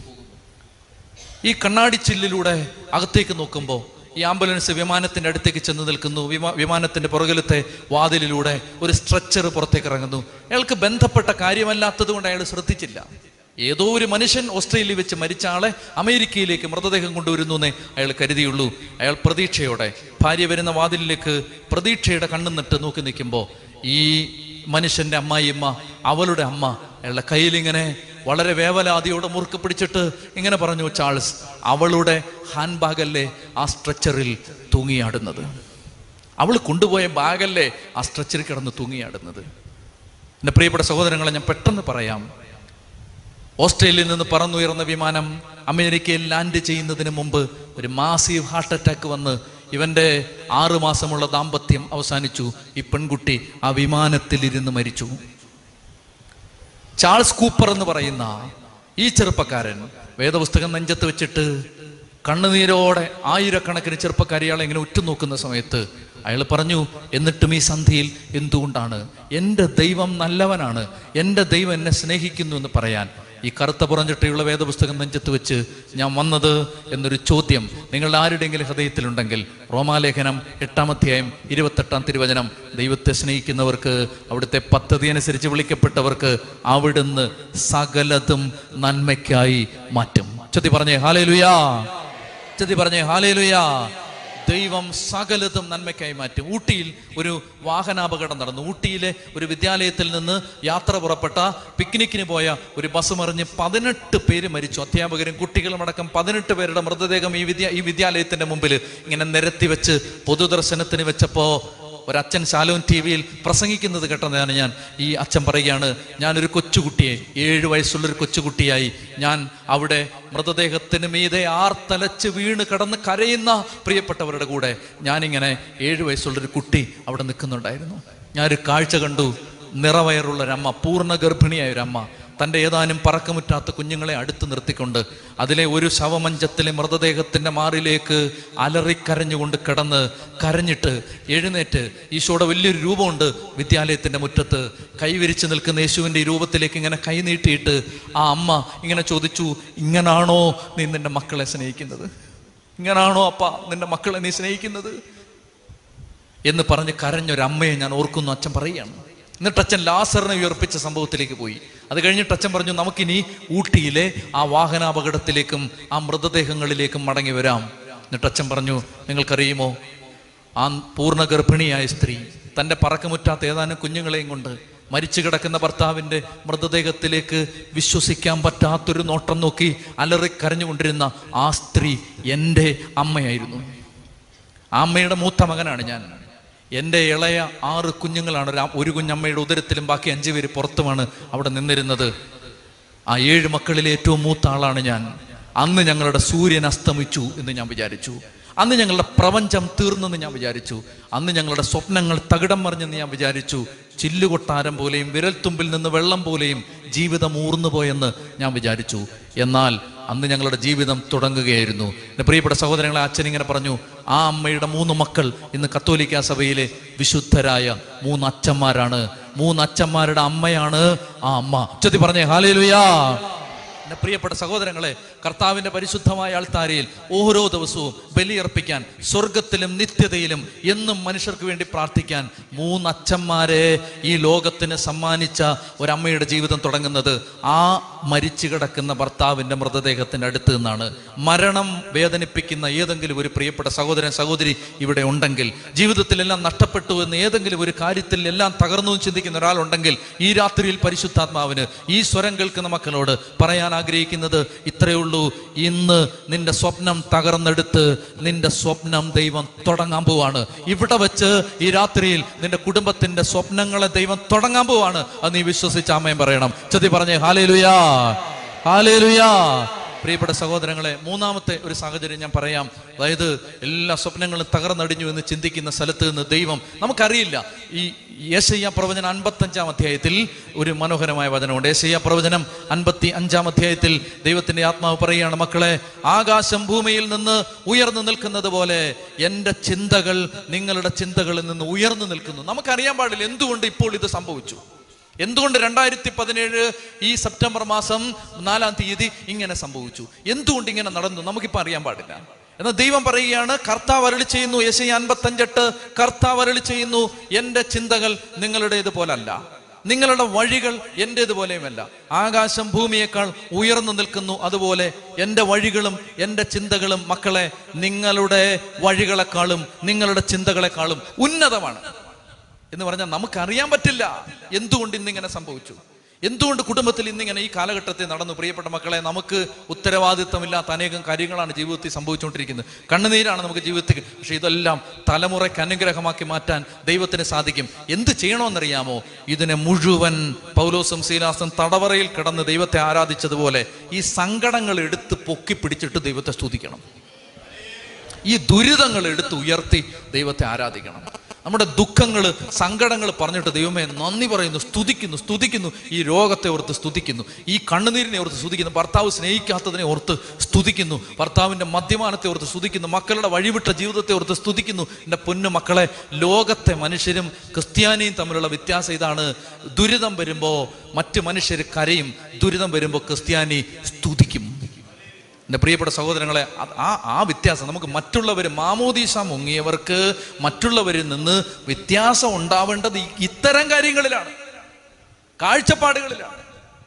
ഈ കണ്ണാടി ചില്ലിലൂടെ അകത്തേക്ക് നോക്കുമ്പോൾ ഈ ആംബുലൻസ് വിമാനത്തിന്റെ അടുത്തേക്ക് ചെന്ന് നിൽക്കുന്നു വിമാ വിമാനത്തിന്റെ പുറകിലത്തെ വാതിലിലൂടെ ഒരു സ്ട്രെച്ചർ പുറത്തേക്ക് ഇറങ്ങുന്നു അയാൾക്ക് ബന്ധപ്പെട്ട കാര്യമല്ലാത്തത് കൊണ്ട് അയാൾ ശ്രദ്ധിച്ചില്ല ഏതോ ഒരു മനുഷ്യൻ ഓസ്ട്രേലിയ വെച്ച് മരിച്ച ആളെ അമേരിക്കയിലേക്ക് മൃതദേഹം കൊണ്ടുവരുന്നു എന്നേ അയാൾ കരുതിയുള്ളൂ അയാൾ പ്രതീക്ഷയോടെ ഭാര്യ വരുന്ന വാതിലിലേക്ക് പ്രതീക്ഷയുടെ കണ്ണും നട്ട് നോക്കി നിൽക്കുമ്പോൾ ഈ മനുഷ്യന്റെ അമ്മായിയമ്മ അവളുടെ അമ്മ അയാളുടെ കയ്യിലിങ്ങനെ വളരെ വേവലാതിയോടെ മുറുക്ക് പിടിച്ചിട്ട് ഇങ്ങനെ പറഞ്ഞു ചാൾസ് അവളുടെ ഹാൻഡ് ബാഗല്ലേ ആ സ്ട്രെച്ചറിൽ തൂങ്ങിയാടുന്നത് അവൾ കൊണ്ടുപോയ ബാഗല്ലേ ആ സ്ട്രെച്ചറിൽ കിടന്ന് തൂങ്ങിയാടുന്നത് എൻ്റെ പ്രിയപ്പെട്ട സഹോദരങ്ങളെ ഞാൻ പെട്ടെന്ന് പറയാം ഓസ്ട്രേലിയയിൽ നിന്ന് പറന്നുയർന്ന വിമാനം അമേരിക്കയിൽ ലാൻഡ് ചെയ്യുന്നതിന് മുമ്പ് ഒരു മാസീവ് ഹാർട്ട് അറ്റാക്ക് വന്ന് ഇവന്റെ ആറു മാസമുള്ള ദാമ്പത്യം അവസാനിച്ചു ഈ പെൺകുട്ടി ആ വിമാനത്തിലിരുന്ന് മരിച്ചു ചാൾസ് കൂപ്പർ എന്ന് പറയുന്ന ഈ ചെറുപ്പക്കാരൻ വേദപുസ്തകം നെഞ്ചത്ത് വെച്ചിട്ട് കണ്ണുനീരോടെ ആയിരക്കണക്കിന് ചെറുപ്പക്കാരി അയാളെ ഇങ്ങനെ ഉറ്റുനോക്കുന്ന സമയത്ത് അയാൾ പറഞ്ഞു എന്നിട്ടും ഈ സന്ധിയിൽ എന്തുകൊണ്ടാണ് എൻ്റെ ദൈവം നല്ലവനാണ് എൻ്റെ ദൈവം എന്നെ സ്നേഹിക്കുന്നു എന്ന് പറയാൻ ഈ കറുത്ത പുറഞ്ചിട്ടയുള്ള വേദപുസ്തകം നെഞ്ചത്ത് വെച്ച് ഞാൻ വന്നത് എന്നൊരു ചോദ്യം നിങ്ങളുടെ ആരുടെയെങ്കിലും ഹൃദയത്തിലുണ്ടെങ്കിൽ റോമാലേഖനം എട്ടാമധ്യായം ഇരുപത്തെട്ടാം തിരുവചനം ദൈവത്തെ സ്നേഹിക്കുന്നവർക്ക് അവിടുത്തെ പദ്ധതി അനുസരിച്ച് വിളിക്കപ്പെട്ടവർക്ക് അവിടുന്ന് സകലതും നന്മയ്ക്കായി മാറ്റും ചൊത്തി പറഞ്ഞേ ഹാലേ ലുയാ ചൊത്തി പറഞ്ഞേ ഹാലേ ലുയാ ദൈവം സകലതും നന്മയ്ക്കായി മാറ്റും ഊട്ടിയിൽ ഒരു വാഹനാപകടം നടന്നു ഊട്ടിയിലെ ഒരു വിദ്യാലയത്തിൽ നിന്ന് യാത്ര പുറപ്പെട്ട പിക്നിക്കിന് പോയ ഒരു ബസ് മറിഞ്ഞ് പതിനെട്ട് പേര് മരിച്ചു അധ്യാപകരും കുട്ടികളും അടക്കം പതിനെട്ട് പേരുടെ മൃതദേഹം ഈ വിദ്യ ഈ വിദ്യാലയത്തിന്റെ മുമ്പിൽ ഇങ്ങനെ നിരത്തി വെച്ച് പൊതുദർശനത്തിന് വെച്ചപ്പോ ഒരച്ഛൻ ശാലോൻ ടി വിയിൽ പ്രസംഗിക്കുന്നത് കേട്ടതാണ് ഞാൻ ഈ അച്ഛൻ പറയുകയാണ് ഞാനൊരു കൊച്ചുകുട്ടിയെ ഏഴ് വയസ്സുള്ളൊരു കൊച്ചുകുട്ടിയായി ഞാൻ അവിടെ മൃതദേഹത്തിന് മീതെ ആർത്തലച്ച് വീണ് കടന്ന് കരയുന്ന പ്രിയപ്പെട്ടവരുടെ കൂടെ ഞാനിങ്ങനെ ഏഴ് വയസ്സുള്ളൊരു കുട്ടി അവിടെ നിൽക്കുന്നുണ്ടായിരുന്നു ഞാനൊരു കാഴ്ച കണ്ടു നിറവയറുള്ളൊരമ്മ പൂർണ്ണ ഗർഭിണിയായ ഒരമ്മ തൻ്റെ ഏതാനും പറക്കമുറ്റാത്ത കുഞ്ഞുങ്ങളെ അടുത്ത് നിർത്തിക്കൊണ്ട് അതിലെ ഒരു ശവമഞ്ചത്തിലെ മൃതദേഹത്തിൻ്റെ മാറിലേക്ക് അലറിക്കരഞ്ഞുകൊണ്ട് കിടന്ന് കരഞ്ഞിട്ട് എഴുന്നേറ്റ് ഈശോയുടെ വലിയൊരു രൂപമുണ്ട് വിദ്യാലയത്തിൻ്റെ മുറ്റത്ത് കൈവിരിച്ച് നിൽക്കുന്ന യേശുവിൻ്റെ ഈ രൂപത്തിലേക്ക് ഇങ്ങനെ കൈ നീട്ടിയിട്ട് ആ അമ്മ ഇങ്ങനെ ചോദിച്ചു ഇങ്ങനാണോ നീ നിന്റെ മക്കളെ സ്നേഹിക്കുന്നത് ഇങ്ങനാണോ അപ്പ നിന്റെ മക്കളെ നീ സ്നേഹിക്കുന്നത് എന്ന് പറഞ്ഞ് കരഞ്ഞൊരമ്മയെ ഞാൻ ഓർക്കുന്നു അച്ഛൻ പറയുകയാണ് എന്നിട്ട് അച്ഛൻ ലാസറിനെ ഉയർപ്പിച്ച സംഭവത്തിലേക്ക് പോയി അത് കഴിഞ്ഞിട്ട് അച്ഛൻ പറഞ്ഞു നമുക്കിനി ഊട്ടിയിലെ ആ വാഹനാപകടത്തിലേക്കും ആ മൃതദേഹങ്ങളിലേക്കും മടങ്ങി വരാം എന്നിട്ട് അച്ഛൻ പറഞ്ഞു നിങ്ങൾക്കറിയുമോ ആ പൂർണ്ണ ഗർഭിണിയായ സ്ത്രീ തൻ്റെ പറക്കമുറ്റാത്ത ഏതാനും കുഞ്ഞുങ്ങളെയും കൊണ്ട് മരിച്ചു കിടക്കുന്ന ഭർത്താവിൻ്റെ മൃതദേഹത്തിലേക്ക് വിശ്വസിക്കാൻ പറ്റാത്തൊരു നോട്ടം നോക്കി അലറി കരഞ്ഞുകൊണ്ടിരുന്ന ആ സ്ത്രീ എൻ്റെ അമ്മയായിരുന്നു ആ അമ്മയുടെ മൂത്ത മകനാണ് ഞാൻ എൻ്റെ ഇളയ ആറ് കുഞ്ഞുങ്ങളാണ് ഒരു ആ- ഒരു കുഞ്ഞമ്മയുടെ ഉദരത്തിലും ബാക്കി അഞ്ചു പേര് പുറത്തുമാണ് അവിടെ നിന്നിരുന്നത് ആ ഏഴ് മക്കളിലെ ഏറ്റവും മൂത്ത ആളാണ് ഞാൻ അന്ന് ഞങ്ങളുടെ സൂര്യൻ അസ്തമിച്ചു എന്ന് ഞാൻ വിചാരിച്ചു അന്ന് ഞങ്ങളുടെ പ്രപഞ്ചം തീർന്നെന്ന് ഞാൻ വിചാരിച്ചു അന്ന് ഞങ്ങളുടെ സ്വപ്നങ്ങൾ തകിടം മറിഞ്ഞെന്ന് ഞാൻ വിചാരിച്ചു ചില്ലുകൊട്ടാരം പോലെയും വിരൽത്തുമ്പിൽ നിന്ന് വെള്ളം പോലെയും ജീവിതം ഊർന്നു പോയെന്ന് ഞാൻ വിചാരിച്ചു എന്നാൽ അന്ന് ഞങ്ങളുടെ ജീവിതം തുടങ്ങുകയായിരുന്നു എൻ്റെ പ്രിയപ്പെട്ട സഹോദരങ്ങളെ അച്ഛൻ ഇങ്ങനെ പറഞ്ഞു ആ അമ്മയുടെ മൂന്ന് മക്കൾ ഇന്ന് കത്തോലിക്ക സഭയിലെ വിശുദ്ധരായ മൂന്ന് അച്ഛന്മാരാണ് മൂന്ന് അച്ഛന്മാരുടെ അമ്മയാണ് ആ അമ്മ ഉച്ചത്തി പറഞ്ഞേ ഹാലേലുയാ എൻ്റെ പ്രിയപ്പെട്ട സഹോദരങ്ങളെ കർത്താവിൻ്റെ പരിശുദ്ധമായ ആൾത്താരയിൽ ഓരോ ദിവസവും ബലിയർപ്പിക്കാൻ സ്വർഗത്തിലും നിത്യതയിലും എന്നും മനുഷ്യർക്ക് വേണ്ടി പ്രാർത്ഥിക്കാൻ മൂന്ന് അച്ഛന്മാരെ ഈ ലോകത്തിന് സമ്മാനിച്ച ഒരമ്മയുടെ ജീവിതം തുടങ്ങുന്നത് ആ മരിച്ചു കിടക്കുന്ന ഭർത്താവിൻ്റെ മൃതദേഹത്തിൻ്റെ അടുത്ത് നിന്നാണ് മരണം വേദനിപ്പിക്കുന്ന ഏതെങ്കിലും ഒരു പ്രിയപ്പെട്ട സഹോദരൻ സഹോദരി ഇവിടെ ഉണ്ടെങ്കിൽ ജീവിതത്തിലെല്ലാം നഷ്ടപ്പെട്ടു എന്ന് ഏതെങ്കിലും ഒരു കാര്യത്തിൽ എല്ലാം തകർന്നു എന്ന് ചിന്തിക്കുന്ന ഒരാളുണ്ടെങ്കിൽ ഈ രാത്രിയിൽ പരിശുദ്ധാത്മാവിന് ഈ സ്വരം കേൾക്കുന്ന മക്കളോട് പറയാൻ ആഗ്രഹിക്കുന്നത് ഇത്രയേ ഉള്ളൂ ഇന്ന് നിന്റെ സ്വപ്നം തകർന്നെടുത്ത് നിന്റെ സ്വപ്നം ദൈവം തുടങ്ങാൻ പോവാണ് ഇവിടെ വെച്ച് ഈ രാത്രിയിൽ നിന്റെ കുടുംബത്തിന്റെ സ്വപ്നങ്ങളെ ദൈവം തുടങ്ങാൻ പോവാണ് അത് നീ വിശ്വസിച്ച് അമ്മയും പറയണം ചതി പറഞ്ഞേ ഹാലേലുയാ ഹാലേലുയാ പ്രിയപ്പെട്ട സഹോദരങ്ങളെ മൂന്നാമത്തെ ഒരു സാഹചര്യം ഞാൻ പറയാം അതായത് എല്ലാ സ്വപ്നങ്ങളും തകർന്നടിഞ്ഞു എന്ന് ചിന്തിക്കുന്ന സ്ഥലത്ത് നിന്ന് ദൈവം നമുക്കറിയില്ല ഈ യേശയ്യ പ്രവചനം അൻപത്തഞ്ചാം അധ്യായത്തിൽ ഒരു മനോഹരമായ വചനമുണ്ട് യേശയ്യ പ്രവചനം അൻപത്തി അഞ്ചാം അധ്യായത്തിൽ ദൈവത്തിന്റെ ആത്മാവ് പറയുകയാണ് മക്കളെ ആകാശം ഭൂമിയിൽ നിന്ന് ഉയർന്നു നിൽക്കുന്നത് പോലെ എൻ്റെ ചിന്തകൾ നിങ്ങളുടെ ചിന്തകളിൽ നിന്ന് ഉയർന്നു നിൽക്കുന്നു നമുക്കറിയാൻ പാടില്ല എന്തുകൊണ്ട് ഇപ്പോൾ ഇത് സംഭവിച്ചു എന്തുകൊണ്ട് രണ്ടായിരത്തി പതിനേഴ് ഈ സെപ്റ്റംബർ മാസം നാലാം തീയതി ഇങ്ങനെ സംഭവിച്ചു എന്തുകൊണ്ട് ഇങ്ങനെ നടന്നു നമുക്കിപ്പോൾ അറിയാൻ പാടില്ല എന്നാൽ ദൈവം പറയുകയാണ് കർത്താവ് അരളി ചെയ്യുന്നു യേശയ അൻപത്തഞ്ചെട്ട് കർത്താവ് അരളി ചെയ്യുന്നു എൻ്റെ ചിന്തകൾ നിങ്ങളുടേത് പോലല്ല നിങ്ങളുടെ വഴികൾ എൻ്റേതുപോലെയുമല്ല ആകാശം ഭൂമിയേക്കാൾ ഉയർന്നു നിൽക്കുന്നു അതുപോലെ എൻ്റെ വഴികളും എൻ്റെ ചിന്തകളും മക്കളെ നിങ്ങളുടെ വഴികളെക്കാളും നിങ്ങളുടെ ചിന്തകളെക്കാളും ഉന്നതമാണ് എന്ന് പറഞ്ഞാൽ നമുക്കറിയാൻ പറ്റില്ല എന്തുകൊണ്ട് ഇന്നിങ്ങനെ സംഭവിച്ചു എന്തുകൊണ്ട് കുടുംബത്തിൽ ഇന്നിങ്ങനെ ഈ കാലഘട്ടത്തിൽ നടന്നു പ്രിയപ്പെട്ട മക്കളെ നമുക്ക് ഉത്തരവാദിത്തമില്ലാത്ത അനേകം കാര്യങ്ങളാണ് ജീവിതത്തിൽ സംഭവിച്ചുകൊണ്ടിരിക്കുന്നത് കണ്ണുനീരാണ് നമുക്ക് ജീവിതത്തിൽ പക്ഷെ ഇതെല്ലാം തലമുറയ്ക്ക് അനുഗ്രഹമാക്കി മാറ്റാൻ ദൈവത്തിന് സാധിക്കും എന്ത് ചെയ്യണമെന്നറിയാമോ ഇതിനെ മുഴുവൻ പൗലോസും ശീലാസും തടവറയിൽ കിടന്ന് ദൈവത്തെ ആരാധിച്ചതുപോലെ ഈ സങ്കടങ്ങൾ എടുത്ത് പൊക്കി പിടിച്ചിട്ട് ദൈവത്തെ സ്തുതിക്കണം ഈ ദുരിതങ്ങൾ എടുത്ത് ഉയർത്തി ദൈവത്തെ ആരാധിക്കണം നമ്മുടെ ദുഃഖങ്ങൾ സങ്കടങ്ങൾ പറഞ്ഞിട്ട് ദൈവമേ നന്ദി പറയുന്നു സ്തുതിക്കുന്നു സ്തുതിക്കുന്നു ഈ രോഗത്തെ ഓർത്ത് സ്തുതിക്കുന്നു ഈ കണ്ണുനീരിനെ ഓർത്ത് സ്തുതിക്കുന്നു ഭർത്താവ് സ്നേഹിക്കാത്തതിനെ ഓർത്ത് സ്തുതിക്കുന്നു ഭർത്താവിൻ്റെ മദ്യപാനത്തെ ഓർത്ത് സ്തുതിക്കുന്നു മക്കളുടെ വഴിവിട്ട ജീവിതത്തെ ഓർത്ത് സ്തുതിക്കുന്നു എൻ്റെ പൊന്നു മക്കളെ ലോകത്തെ മനുഷ്യരും ക്രിസ്ത്യാനിയും തമ്മിലുള്ള വ്യത്യാസം ഇതാണ് ദുരിതം വരുമ്പോൾ മറ്റ് മനുഷ്യർ കരയും ദുരിതം വരുമ്പോൾ ക്രിസ്ത്യാനി സ്തുതിക്കും എൻ്റെ പ്രിയപ്പെട്ട സഹോദരങ്ങളെ അത് ആ ആ വ്യത്യാസം നമുക്ക് മറ്റുള്ളവർ മാമോദീസ മുങ്ങിയവർക്ക് മറ്റുള്ളവരിൽ നിന്ന് വ്യത്യാസം ഉണ്ടാവേണ്ടത് ഈ- ഇത്തരം കാര്യങ്ങളിലാണ് കാഴ്ചപ്പാടുകളിലാണ്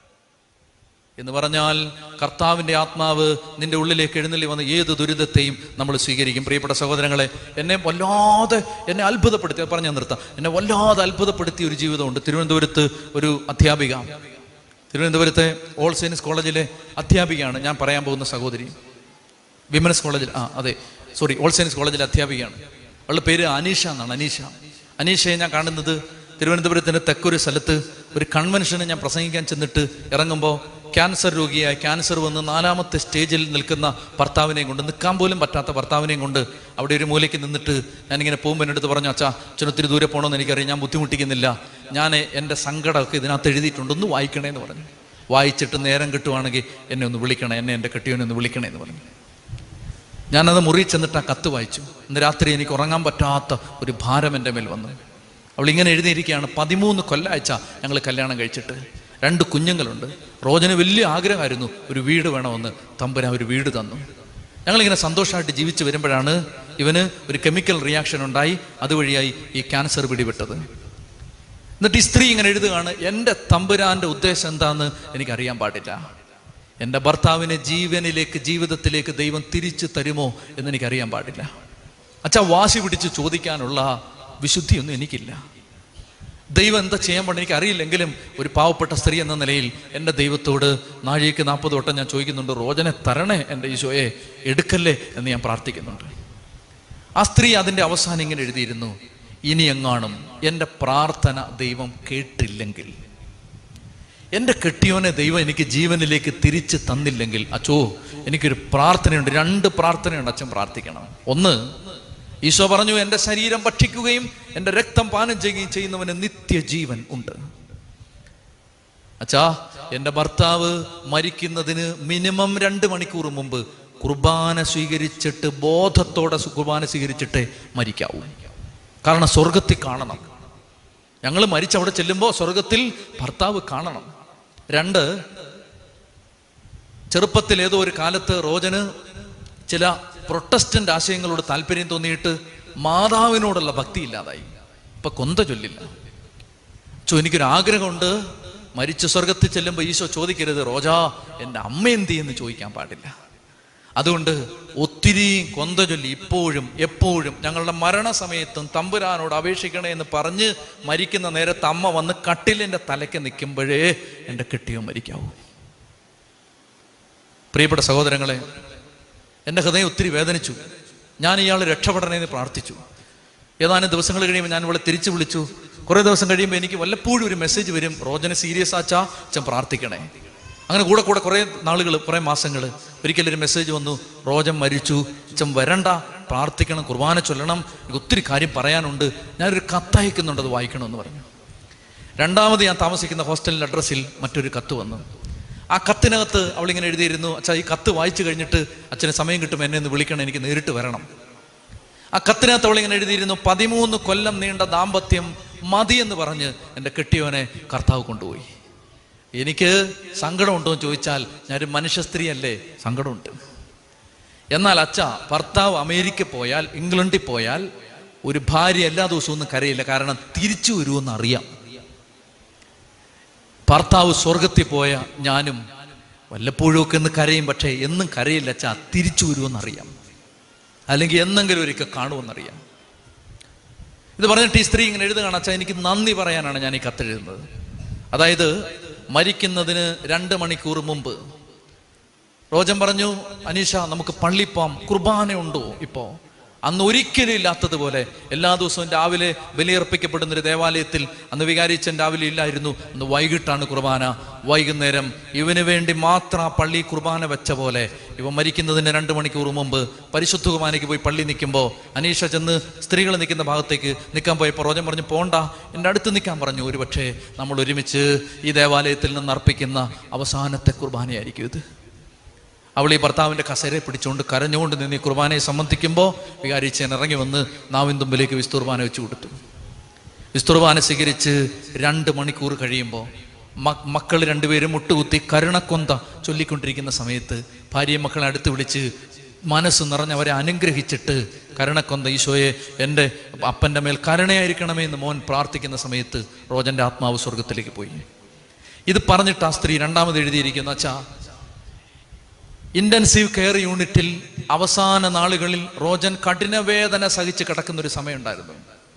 എന്ന് പറഞ്ഞാൽ കർത്താവിൻ്റെ ആത്മാവ് നിന്റെ ഉള്ളിലേക്ക് എഴുന്നള്ളി വന്ന് ഏത് ദുരിതത്തെയും നമ്മൾ സ്വീകരിക്കും പ്രിയപ്പെട്ട സഹോദരങ്ങളെ എന്നെ വല്ലാതെ എന്നെ അത്ഭുതപ്പെടുത്തി അത് പറഞ്ഞു നിർത്താം എന്നെ വല്ലാതെ അത്ഭുതപ്പെടുത്തിയ ഒരു ജീവിതമുണ്ട് തിരുവനന്തപുരത്ത് ഒരു അധ്യാപിക തിരുവനന്തപുരത്തെ ഓൾ സയൻസ് കോളേജിലെ അധ്യാപികയാണ് ഞാൻ പറയാൻ പോകുന്ന സഹോദരി വിമൻസ് കോളേജിൽ ആ അതെ സോറി ഓൾ സയൻസ് കോളേജിലെ അധ്യാപികയാണ് അവളുടെ പേര് അനീഷ എന്നാണ് അനീഷ അനീഷയെ ഞാൻ കാണുന്നത് തിരുവനന്തപുരത്തിൻ്റെ തെക്കൊരു സ്ഥലത്ത് ഒരു കൺവെൻഷന് ഞാൻ പ്രസംഗിക്കാൻ ചെന്നിട്ട് ഇറങ്ങുമ്പോൾ ക്യാൻസർ രോഗിയായി ക്യാൻസർ വന്ന് നാലാമത്തെ സ്റ്റേജിൽ നിൽക്കുന്ന ഭർത്താവിനെയും കൊണ്ട് നിൽക്കാൻ പോലും പറ്റാത്ത ഭർത്താവിനെയും കൊണ്ട് അവിടെ ഒരു മൂലയ്ക്ക് നിന്നിട്ട് ഞാനിങ്ങനെ പോകുമ്പോൾ എൻ്റെ അടുത്ത് പറഞ്ഞു അച്ഛാ അച്ഛൻ ഒത്തിരി ദൂരെ പോകണമെന്ന് എനിക്കറിയാം ഞാൻ ബുദ്ധിമുട്ടിക്കുന്നില്ല ഞാൻ എൻ്റെ സങ്കടമൊക്കെ ഇതിനകത്ത് എഴുതിയിട്ടുണ്ട് ഒന്ന് വായിക്കണേ എന്ന് പറഞ്ഞു വായിച്ചിട്ട് നേരം കിട്ടുവാണെങ്കിൽ എന്നെ ഒന്ന് വിളിക്കണേ എന്നെ എൻ്റെ കെട്ടിയവനെ ഒന്ന് വിളിക്കണേ എന്ന് പറഞ്ഞു ഞാനത് മുറി ചെന്നിട്ട് ആ കത്ത് വായിച്ചു ഇന്ന് രാത്രി എനിക്ക് ഉറങ്ങാൻ പറ്റാത്ത ഒരു ഭാരം എൻ്റെ മേൽ വന്നു അവൾ ഇങ്ങനെ എഴുതിയിരിക്കുകയാണ് പതിമൂന്ന് കൊല്ലാഴ്ച ഞങ്ങൾ കല്യാണം കഴിച്ചിട്ട് രണ്ട് കുഞ്ഞുങ്ങളുണ്ട് റോജന് വലിയ ആഗ്രഹമായിരുന്നു ഒരു വീട് വേണമെന്ന് തമ്പുരാൻ ഒരു വീട് തന്നു ഞങ്ങളിങ്ങനെ സന്തോഷമായിട്ട് ജീവിച്ച് വരുമ്പോഴാണ് ഇവന് ഒരു കെമിക്കൽ റിയാക്ഷൻ ഉണ്ടായി അതുവഴിയായി ഈ ക്യാൻസർ പിടിപെട്ടത് എന്നിട്ട് ഈ സ്ത്രീ ഇങ്ങനെ എഴുതുകയാണ് എൻ്റെ തമ്പുരാൻ്റെ ഉദ്ദേശം എന്താണെന്ന് എനിക്കറിയാൻ പാടില്ല എൻ്റെ ഭർത്താവിനെ ജീവനിലേക്ക് ജീവിതത്തിലേക്ക് ദൈവം തിരിച്ചു തരുമോ എന്ന് എനിക്കറിയാൻ പാടില്ല അച്ഛാ വാശി പിടിച്ച് ചോദിക്കാനുള്ള വിശുദ്ധിയൊന്നും എനിക്കില്ല ദൈവം എന്താ ചെയ്യാൻ പാടില്ല എനിക്ക് അറിയില്ലെങ്കിലും ഒരു പാവപ്പെട്ട സ്ത്രീ എന്ന നിലയിൽ എൻ്റെ ദൈവത്തോട് നാഴികയ്ക്ക് നാൽപ്പത് വട്ടം ഞാൻ ചോദിക്കുന്നുണ്ട് റോജനെ തരണേ എൻ്റെ ഈശോയെ എടുക്കല്ലേ എന്ന് ഞാൻ പ്രാർത്ഥിക്കുന്നുണ്ട് ആ സ്ത്രീ അതിൻ്റെ അവസാനം ഇങ്ങനെ എഴുതിയിരുന്നു ഇനി എങ്ങാനും എൻ്റെ പ്രാർത്ഥന ദൈവം കേട്ടില്ലെങ്കിൽ എൻ്റെ കെട്ടിയോനെ ദൈവം എനിക്ക് ജീവനിലേക്ക് തിരിച്ച് തന്നില്ലെങ്കിൽ അച്ചോ എനിക്കൊരു പ്രാർത്ഥനയുണ്ട് രണ്ട് പ്രാർത്ഥനയുണ്ട് അച്ഛൻ പ്രാർത്ഥിക്കണം ഒന്ന് ഈശോ പറഞ്ഞു എൻ്റെ ശരീരം ഭക്ഷിക്കുകയും എൻ്റെ രക്തം പാനം ചെയ്യുകയും ചെയ്യുന്നവന് നിത്യജീവൻ ഉണ്ട് അച്ഛാ എൻ്റെ ഭർത്താവ് മരിക്കുന്നതിന് മിനിമം രണ്ട് മണിക്കൂർ മുമ്പ് കുർബാന സ്വീകരിച്ചിട്ട് ബോധത്തോടെ സു- കുർബാന സ്വീകരിച്ചിട്ടേ മരിക്കാവൂ കാരണം സ്വർഗത്തിൽ കാണണം ഞങ്ങൾ മരിച്ചവിടെ ചെല്ലുമ്പോൾ സ്വർഗത്തിൽ ഭർത്താവ് കാണണം രണ്ട് ചെറുപ്പത്തിൽ ഏതോ ഒരു കാലത്ത് റോജന് ചില പ്രൊട്ടസ്റ്റന്റ് ആശയങ്ങളോട് താല്പര്യം തോന്നിയിട്ട് മാതാവിനോടുള്ള ഭക്തി ഇല്ലാതായി ഇപ്പൊ കൊന്ത ചൊല്ലില്ല ചോ എനിക്കൊരു ആഗ്രഹമുണ്ട് മരിച്ച സ്വർഗത്തിൽ ചെല്ലുമ്പോൾ ഈശോ ചോദിക്കരുത് റോജാ എൻ്റെ അമ്മ എന്ത് എന്ന് ചോദിക്കാൻ പാടില്ല അതുകൊണ്ട് ഒത്തിരി കൊന്ത ചൊല്ലി ഇപ്പോഴും എപ്പോഴും ഞങ്ങളുടെ മരണസമയത്തും തമ്പുരാനോട് അപേക്ഷിക്കണേ എന്ന് പറഞ്ഞ് മരിക്കുന്ന നേരത്ത് അമ്മ വന്ന് കട്ടിലിൻ്റെ തലയ്ക്ക് നിൽക്കുമ്പോഴേ എൻ്റെ കെട്ടിയോ മരിക്കാവൂ പ്രിയപ്പെട്ട സഹോദരങ്ങളെ എൻ്റെ ഹൃദയം ഒത്തിരി വേദനിച്ചു ഞാൻ ഇയാൾ രക്ഷപ്പെടണേ എന്ന് പ്രാർത്ഥിച്ചു ഏതാനും ദിവസങ്ങൾ കഴിയുമ്പോൾ ഞാൻ ഇവളെ തിരിച്ചു വിളിച്ചു കുറേ ദിവസം കഴിയുമ്പോൾ എനിക്ക് വല്ലപ്പോഴും ഒരു മെസ്സേജ് വരും റോജന സീരിയസ് ആച്ചാ അച്ഛൻ പ്രാർത്ഥിക്കണേ അങ്ങനെ കൂടെ കൂടെ കുറേ നാളുകൾ കുറേ മാസങ്ങൾ ഒരിക്കലൊരു മെസ്സേജ് വന്നു റോജൻ മരിച്ചു അച്ഛൻ വരണ്ട പ്രാർത്ഥിക്കണം കുർബാന ചൊല്ലണം എനിക്ക് ഒത്തിരി കാര്യം പറയാനുണ്ട് ഞാനൊരു കത്തയക്കുന്നുണ്ട് അത് വായിക്കണമെന്ന് പറഞ്ഞു രണ്ടാമത് ഞാൻ താമസിക്കുന്ന ഹോസ്റ്റലിൻ്റെ അഡ്രസ്സിൽ മറ്റൊരു കത്ത് വന്നു ആ കത്തിനകത്ത് അവളിങ്ങനെ എഴുതിയിരുന്നു അച്ഛാ ഈ കത്ത് വായിച്ചു കഴിഞ്ഞിട്ട് അച്ഛന് സമയം കിട്ടും എന്നെ ഒന്ന് വിളിക്കണം എനിക്ക് നേരിട്ട് വരണം ആ കത്തിനകത്ത് അവളിങ്ങനെ എഴുതിയിരുന്നു പതിമൂന്ന് കൊല്ലം നീണ്ട ദാമ്പത്യം മതി എന്ന് പറഞ്ഞ് എൻ്റെ കെട്ടിയവനെ കർത്താവ് കൊണ്ടുപോയി എനിക്ക് സങ്കടമുണ്ടോ എന്ന് ചോദിച്ചാൽ ഞാനൊരു മനുഷ്യ സ്ത്രീയല്ലേ സങ്കടമുണ്ട് എന്നാൽ അച്ഛ ഭർത്താവ് അമേരിക്ക പോയാൽ ഇംഗ്ലണ്ടിൽ പോയാൽ ഒരു ഭാര്യ എല്ലാ ദിവസവും ഒന്നും കരയില്ല കാരണം തിരിച്ചു വരുമെന്ന് അറിയാം ഭർത്താവ് സ്വർഗത്തിൽ പോയ ഞാനും വല്ലപ്പോഴും ഒക്കെ ഒന്ന് കരയും പക്ഷേ എന്നും കരയില്ല അച്ഛാ തിരിച്ചു വരുമെന്നറിയാം അല്ലെങ്കിൽ എന്നെങ്കിലും ഒരിക്കൽ കാണുമെന്നറിയാം ഇത് പറഞ്ഞിട്ട് ഈ സ്ത്രീ ഇങ്ങനെ എഴുതുകയാണ് അച്ഛാ എനിക്ക് നന്ദി പറയാനാണ് ഞാൻ ഈ കത്തെഴുതുന്നത് അതായത് മരിക്കുന്നതിന് രണ്ട് മണിക്കൂർ മുമ്പ് റോജൻ പറഞ്ഞു അനീഷ നമുക്ക് പള്ളിപ്പോം കുർബാന ഉണ്ടോ ഇപ്പോ അന്ന് ഒരിക്കലും ഇല്ലാത്തതുപോലെ എല്ലാ ദിവസവും രാവിലെ ബലിയർപ്പിക്കപ്പെടുന്ന ഒരു ദേവാലയത്തിൽ അന്ന് വികാരിച്ചൻ രാവിലെ ഇല്ലായിരുന്നു അന്ന് വൈകിട്ടാണ് കുർബാന വൈകുന്നേരം ഇവന് വേണ്ടി മാത്രം ആ പള്ളി കുർബാന വെച്ച പോലെ ഇവൻ മരിക്കുന്നതിന് രണ്ട് മണിക്കൂർ മുമ്പ് പരിശുദ്ധ കുർബാനയ്ക്ക് പോയി പള്ളി നിൽക്കുമ്പോൾ അനീഷ ചെന്ന് സ്ത്രീകൾ നിൽക്കുന്ന ഭാഗത്തേക്ക് നിൽക്കാൻ പോയപ്പോൾ റോജൻ പറഞ്ഞു പോണ്ട എൻ്റെ അടുത്ത് നിൽക്കാൻ പറഞ്ഞു ഒരു പക്ഷേ നമ്മൾ ഒരുമിച്ച് ഈ ദേവാലയത്തിൽ നിന്ന് അർപ്പിക്കുന്ന അവസാനത്തെ കുർബാനയായിരിക്കും ഇത് അവൾ ഈ ഭർത്താവിൻ്റെ കസേരയെ പിടിച്ചുകൊണ്ട് കരഞ്ഞുകൊണ്ട് നിന്ന് ഈ കുർബാനയെ സംബന്ധിക്കുമ്പോൾ വികാരിച്ചൻ ഇറങ്ങി വന്ന് നാവിൻ തുമ്പിലേക്ക് വിസ്തുർബാന വെച്ച് കൊടുത്തു വിസ്തുർബാന സ്വീകരിച്ച് രണ്ട് മണിക്കൂർ കഴിയുമ്പോൾ മക്കൾ രണ്ടുപേരും മുട്ടുകുത്തി കരുണക്കൊന്ത ചൊല്ലിക്കൊണ്ടിരിക്കുന്ന സമയത്ത് ഭാര്യയും മക്കളെ അടുത്ത് വിളിച്ച് മനസ്സ് നിറഞ്ഞവരെ അനുഗ്രഹിച്ചിട്ട് കരുണക്കൊന്ത ഈശോയെ എൻ്റെ അപ്പൻ്റെ മേൽ കരുണയായിരിക്കണമേ എന്ന് മോൻ പ്രാർത്ഥിക്കുന്ന സമയത്ത് റോജൻ്റെ ആത്മാവ് സ്വർഗത്തിലേക്ക് പോയി ഇത് പറഞ്ഞിട്ട് ആ സ്ത്രീ രണ്ടാമത് എഴുതിയിരിക്കുന്ന അച്ഛാ ഇന്റൻസീവ് കെയർ യൂണിറ്റിൽ അവസാന നാളുകളിൽ റോജൻ കഠിനവേദന സഹിച്ച് കിടക്കുന്ന ഒരു സമയമുണ്ടായിരുന്നു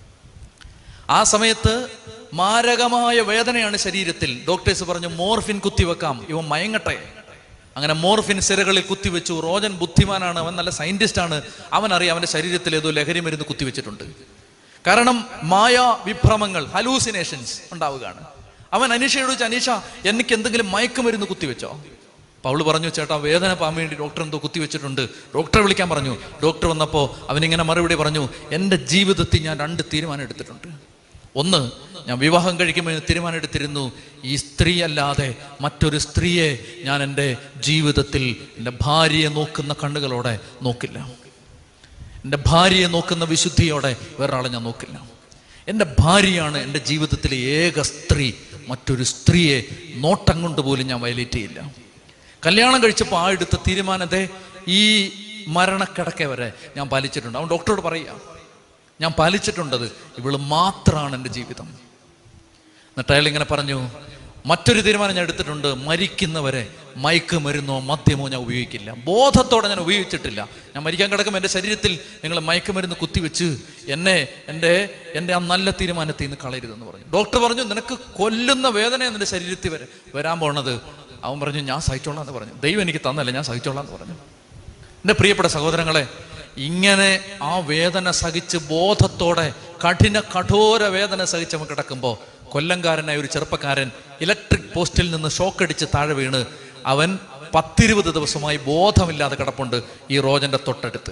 ആ സമയത്ത് മാരകമായ വേദനയാണ് ശരീരത്തിൽ ഡോക്ടേഴ്സ് പറഞ്ഞു മോർഫിൻ കുത്തിവെക്കാം ഇവൻ മയങ്ങട്ടെ അങ്ങനെ മോർഫിൻ സിരകളിൽ കുത്തിവെച്ചു റോജൻ ബുദ്ധിമാനാണ് അവൻ നല്ല സയന്റിസ്റ്റ് ആണ് അവൻ അറിയാം അവന്റെ ശരീരത്തിൽ ഏതോ ലഹരി മരുന്ന് കുത്തിവെച്ചിട്ടുണ്ട് കാരണം മായ വിഭ്രമങ്ങൾ ഹലൂസിനേഷൻസ് ഉണ്ടാവുകയാണ് അവൻ അനീഷയോട് ചോദിച്ചു അനീഷ എനിക്ക് എന്തെങ്കിലും മയക്കുമരുന്ന് കുത്തിവെച്ചോ പൗള് പറഞ്ഞു ചേട്ടാ വേദന പാൻ വേണ്ടി ഡോക്ടർ എന്തോ കുത്തിവെച്ചിട്ടുണ്ട് ഡോക്ടറെ വിളിക്കാൻ പറഞ്ഞു ഡോക്ടർ വന്നപ്പോൾ അവനിങ്ങനെ മറുപടി പറഞ്ഞു എൻ്റെ ജീവിതത്തിൽ ഞാൻ രണ്ട് തീരുമാനം എടുത്തിട്ടുണ്ട് ഒന്ന് ഞാൻ വിവാഹം കഴിക്കുമ്പോൾ തീരുമാനം എടുത്തിരുന്നു ഈ സ്ത്രീ അല്ലാതെ മറ്റൊരു സ്ത്രീയെ ഞാൻ എൻ്റെ ജീവിതത്തിൽ എൻ്റെ ഭാര്യയെ നോക്കുന്ന കണ്ണുകളോടെ നോക്കില്ല എൻ്റെ ഭാര്യയെ നോക്കുന്ന വിശുദ്ധിയോടെ വേറൊരാളെ ഞാൻ നോക്കില്ല എൻ്റെ ഭാര്യയാണ് എൻ്റെ ജീവിതത്തിലെ ഏക സ്ത്രീ മറ്റൊരു സ്ത്രീയെ നോട്ടം കൊണ്ട് പോലും ഞാൻ വയലേറ്റ് ചെയ്യില്ല കല്യാണം കഴിച്ചപ്പോൾ ആ എടുത്ത തീരുമാനത്തെ ഈ മരണക്കിടക്കെ വരെ ഞാൻ പാലിച്ചിട്ടുണ്ട് അവൻ ഡോക്ടറോട് പറയുക ഞാൻ പാലിച്ചിട്ടുണ്ടത് ഇവള് മാത്രമാണ് എൻ്റെ ജീവിതം എന്നിട്ട് അയാൾ ഇങ്ങനെ പറഞ്ഞു മറ്റൊരു തീരുമാനം ഞാൻ എടുത്തിട്ടുണ്ട് മരിക്കുന്നവരെ മയക്ക് മരുന്നോ മദ്യമോ ഞാൻ ഉപയോഗിക്കില്ല ബോധത്തോടെ ഞാൻ ഉപയോഗിച്ചിട്ടില്ല ഞാൻ മരിക്കാൻ കിടക്കുമ്പോൾ എൻ്റെ ശരീരത്തിൽ നിങ്ങൾ മയക്കുമരുന്ന് കുത്തിവെച്ച് എന്നെ എൻ്റെ എൻ്റെ ആ നല്ല തീരുമാനത്തിൽ നിന്ന് കളയരുതെന്ന് പറഞ്ഞു ഡോക്ടർ പറഞ്ഞു നിനക്ക് കൊല്ലുന്ന വേദന നിന്റെ ശരീരത്തിൽ വരെ വരാൻ പോണത് അവൻ പറഞ്ഞു ഞാൻ സഹിച്ചോളാം എന്ന് പറഞ്ഞു ദൈവം എനിക്ക് തന്നല്ല ഞാൻ സഹിച്ചോളാം എന്ന് പറഞ്ഞു എൻ്റെ പ്രിയപ്പെട്ട സഹോദരങ്ങളെ ഇങ്ങനെ ആ വേദന സഹിച്ച് ബോധത്തോടെ കഠിന കഠോര വേദന സഹിച്ച് അവൻ കിടക്കുമ്പോൾ കൊല്ലംകാരനായ ഒരു ചെറുപ്പക്കാരൻ ഇലക്ട്രിക് പോസ്റ്റിൽ നിന്ന് ഷോക്കടിച്ച് താഴെ വീണ് അവൻ പത്തിരുപത് ദിവസമായി ബോധമില്ലാതെ കിടപ്പുണ്ട് ഈ റോജന്റെ തൊട്ടടുത്ത്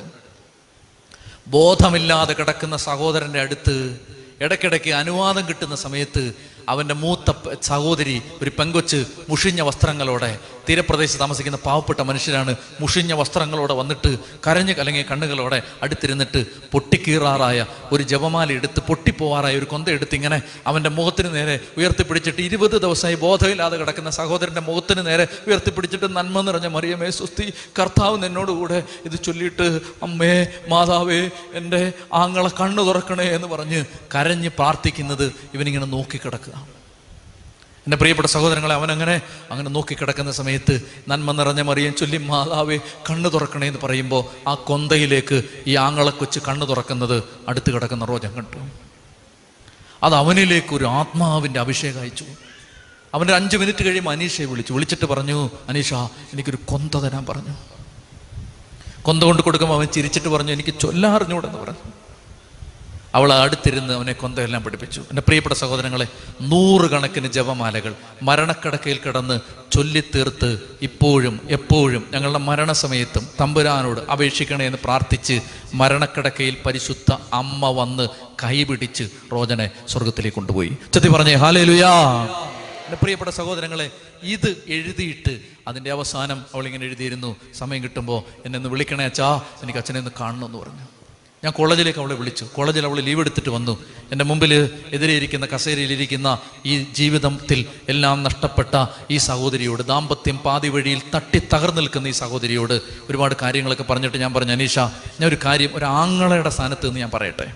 ബോധമില്ലാതെ കിടക്കുന്ന സഹോദരന്റെ അടുത്ത് ഇടയ്ക്കിടയ്ക്ക് അനുവാദം കിട്ടുന്ന സമയത്ത് അവൻ്റെ മൂത്ത പ- സഹോദരി ഒരു പെങ്കൊച്ച് മുഷിഞ്ഞ വസ്ത്രങ്ങളോടെ തീരപ്രദേശത്ത് താമസിക്കുന്ന പാവപ്പെട്ട മനുഷ്യരാണ് മുഷിഞ്ഞ വസ്ത്രങ്ങളോടെ വന്നിട്ട് കരഞ്ഞു കലങ്ങിയ കണ്ണുകളോടെ അടുത്തിരുന്നിട്ട് പൊട്ടിക്കീറാറായ ഒരു ജപമാല എടുത്ത് പൊട്ടിപ്പോവാറായ ഒരു കൊന്ത എടുത്ത് ഇങ്ങനെ അവൻ്റെ മുഖത്തിന് നേരെ ഉയർത്തിപ്പിടിച്ചിട്ട് ഇരുപത് ദിവസമായി ബോധമില്ലാതെ കിടക്കുന്ന സഹോദരൻ്റെ മുഖത്തിന് നേരെ ഉയർത്തിപ്പിടിച്ചിട്ട് നന്മ നിറഞ്ഞ മറിയമേ സുസ്തി കർത്താവ് നിന്നോടുകൂടെ ഇത് ചൊല്ലിയിട്ട് അമ്മേ മാതാവേ എൻ്റെ ആങ്ങളെ കണ്ണു തുറക്കണേ എന്ന് പറഞ്ഞ് കരഞ്ഞ് പ്രാർത്ഥിക്കുന്നത് ഇവനിങ്ങനെ നോക്കിക്കിടക്കുക എൻ്റെ പ്രിയപ്പെട്ട സഹോദരങ്ങളെ അവൻ അങ്ങനെ അങ്ങനെ നോക്കിക്കിടക്കുന്ന സമയത്ത് നന്മ നിറഞ്ഞ മറിയം ചൊല്ലി മാതാവേ കണ്ണു തുറക്കണേ എന്ന് പറയുമ്പോൾ ആ കൊന്തയിലേക്ക് ഈ ആങ്ങളെ കൊച്ച് കണ്ണു തുറക്കുന്നത് അടുത്ത് കിടക്കുന്ന റോജൻ കണ്ടു അത് അവനിലേക്ക് ഒരു ആത്മാവിൻ്റെ അഭിഷേകം അയച്ചു അവൻ്റെ അഞ്ച് മിനിറ്റ് കഴിയുമ്പോൾ അനീഷയെ വിളിച്ചു വിളിച്ചിട്ട് പറഞ്ഞു അനീഷ എനിക്കൊരു കൊന്ത തരാൻ പറഞ്ഞു കൊന്ത കൊണ്ട് കൊടുക്കുമ്പോൾ അവൻ ചിരിച്ചിട്ട് പറഞ്ഞു എനിക്ക് ചൊല്ലാറിഞ്ഞൂടെന്ന് പറഞ്ഞു അവൾ അടുത്തിരുന്ന് അവനെ കൊന്തയെല്ലാം പഠിപ്പിച്ചു എൻ്റെ പ്രിയപ്പെട്ട സഹോദരങ്ങളെ നൂറുകണക്കിന് ജപമാലകൾ മരണക്കിടക്കയിൽ കിടന്ന് ചൊല്ലിത്തീർത്ത് ഇപ്പോഴും എപ്പോഴും ഞങ്ങളുടെ മരണസമയത്തും തമ്പുരാനോട് അപേക്ഷിക്കണേ എന്ന് പ്രാർത്ഥിച്ച് മരണക്കിടക്കയിൽ പരിശുദ്ധ അമ്മ വന്ന് കൈപിടിച്ച് റോജനെ സ്വർഗത്തിലേക്ക് കൊണ്ടുപോയി ചെത്തി പറഞ്ഞേ ഹാലേ ലുയാ എൻ്റെ പ്രിയപ്പെട്ട സഹോദരങ്ങളെ ഇത് എഴുതിയിട്ട് അതിൻ്റെ അവസാനം അവളിങ്ങനെ എഴുതിയിരുന്നു സമയം കിട്ടുമ്പോൾ എന്നെ ഒന്ന് വിളിക്കണേ അച്ഛാ എനിക്ക് അച്ഛനെ ഒന്ന് കാണണമെന്ന് പറഞ്ഞു ഞാൻ കോളേജിലേക്ക് അവളെ വിളിച്ചു കോളേജിൽ അവൾ ലീവ് എടുത്തിട്ട് വന്നു എൻ്റെ മുമ്പിൽ എതിരെ ഇരിക്കുന്ന കസേരയിലിരിക്കുന്ന ഈ ജീവിതത്തിൽ എല്ലാം നഷ്ടപ്പെട്ട ഈ സഹോദരിയോട് ദാമ്പത്യം പാതി വഴിയിൽ തട്ടി തകർന്നു നിൽക്കുന്ന ഈ സഹോദരിയോട് ഒരുപാട് കാര്യങ്ങളൊക്കെ പറഞ്ഞിട്ട് ഞാൻ പറഞ്ഞു അനീഷ ഞാൻ ഒരു കാര്യം ഒരു ആങ്ങളയുടെ സ്ഥാനത്ത് നിന്ന് ഞാൻ പറയട്ടെ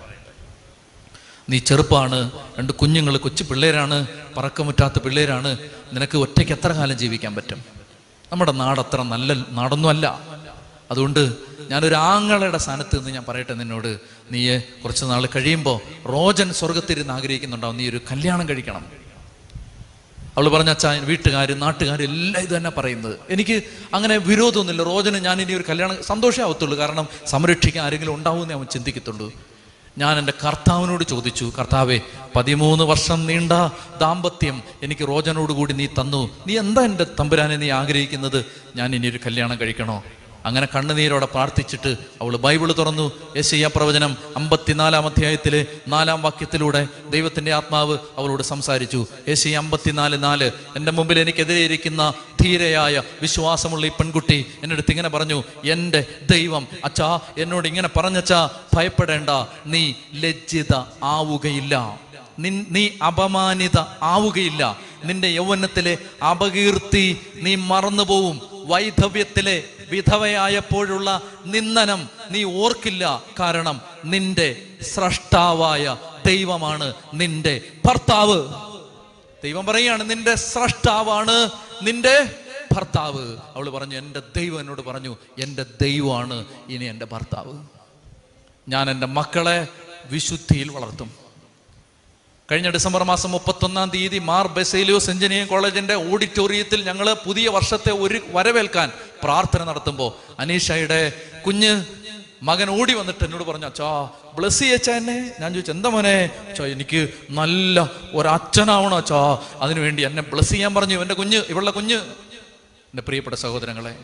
നീ ചെറുപ്പമാണ് രണ്ട് കുഞ്ഞുങ്ങൾ കൊച്ചു പിള്ളേരാണ് പറക്കമുറ്റാത്ത പിള്ളേരാണ് നിനക്ക് ഒറ്റയ്ക്ക് എത്ര കാലം ജീവിക്കാൻ പറ്റും നമ്മുടെ നാട് അത്ര നല്ല നാടൊന്നുമല്ല അതുകൊണ്ട് ഞാനൊരു ആങ്ങളയുടെ സ്ഥാനത്ത് നിന്ന് ഞാൻ പറയട്ടെ നിന്നോട് നീ കുറച്ച് നാൾ കഴിയുമ്പോൾ റോജൻ സ്വർഗത്തിരുന്ന് ആഗ്രഹിക്കുന്നുണ്ടാവും നീ ഒരു കല്യാണം കഴിക്കണം അവൾ പറഞ്ഞ അച്ഛാ വീട്ടുകാരും നാട്ടുകാരും എല്ലാം ഇത് തന്നെ പറയുന്നത് എനിക്ക് അങ്ങനെ വിരോധമൊന്നുമില്ല റോജന് ഞാൻ ഇനി ഒരു കല്യാണം സന്തോഷമാവത്തുള്ളൂ കാരണം സംരക്ഷിക്കാൻ ആരെങ്കിലും ഉണ്ടാവുമെന്ന് അവൻ ചിന്തിക്കത്തുള്ളൂ ഞാൻ എൻ്റെ കർത്താവിനോട് ചോദിച്ചു കർത്താവെ പതിമൂന്ന് വർഷം നീണ്ട ദാമ്പത്യം എനിക്ക് റോജനോട് കൂടി നീ തന്നു നീ എന്താ എൻ്റെ തമ്പുരാനെ നീ ആഗ്രഹിക്കുന്നത് ഞാൻ ഇനി ഒരു കല്യാണം കഴിക്കണോ അങ്ങനെ കണ്ണുനീരോടെ പ്രാർത്ഥിച്ചിട്ട് അവൾ ബൈബിൾ തുറന്നു യേശയ്യ പ്രവചനം അമ്പത്തിനാലാം അധ്യായത്തിലെ നാലാം വാക്യത്തിലൂടെ ദൈവത്തിന്റെ ആത്മാവ് അവളോട് സംസാരിച്ചു യേശയ്യ അമ്പത്തിനാല് നാല് എൻ്റെ മുമ്പിൽ എനിക്കെതിരെ ഇരിക്കുന്ന ധീരയായ വിശ്വാസമുള്ള ഈ പെൺകുട്ടി എൻ്റെ അടുത്ത് ഇങ്ങനെ പറഞ്ഞു എൻ്റെ ദൈവം അച്ഛാ എന്നോട് ഇങ്ങനെ പറഞ്ഞച്ചാ ഭയപ്പെടേണ്ട നീ ലജ്ജിത ആവുകയില്ല നിൻ- നീ അപമാനിത ആവുകയില്ല നിന്റെ യൗവനത്തിലെ അപകീർത്തി നീ മറന്നുപോവും വൈധവ്യത്തിലെ വിധവയായപ്പോഴുള്ള നിന്ദനം നീ ഓർക്കില്ല കാരണം നിന്റെ സ്രഷ്ടാവായ ദൈവമാണ് നിന്റെ ഭർത്താവ് ദൈവം പറയാണ് നിന്റെ സ്രഷ്ടാവാണ് നിന്റെ ഭർത്താവ് അവൾ പറഞ്ഞു എൻ്റെ ദൈവം എന്നോട് പറഞ്ഞു എൻ്റെ ദൈവമാണ് ഇനി എൻ്റെ ഭർത്താവ് ഞാൻ എൻ്റെ മക്കളെ വിശുദ്ധിയിൽ വളർത്തും കഴിഞ്ഞ ഡിസംബർ മാസം മുപ്പത്തൊന്നാം തീയതി മാർ ബെസേലിയോസ് എഞ്ചിനീയറിംഗ് കോളേജിന്റെ ഓഡിറ്റോറിയത്തിൽ ഞങ്ങൾ പുതിയ വർഷത്തെ ഒരു വരവേൽക്കാൻ പ്രാർത്ഥന നടത്തുമ്പോൾ അനീഷയുടെ കുഞ്ഞ് മകൻ ഓടി വന്നിട്ട് എന്നോട് പറഞ്ഞു അച്ഛാ ബ്ലസ് ചെയ്യച്ചാ എന്നെ ഞാൻ ചോദിച്ചു എന്താ മോനെ അച്ഛാ എനിക്ക് നല്ല ഒരച്ഛനാവണം അച്ഛാ അതിനുവേണ്ടി എന്നെ ബ്ലസ് ചെയ്യാൻ പറഞ്ഞു എൻ്റെ കുഞ്ഞ് ഇവളുടെ കുഞ്ഞ് എൻ്റെ പ്രിയപ്പെട്ട സഹോദരങ്ങളെ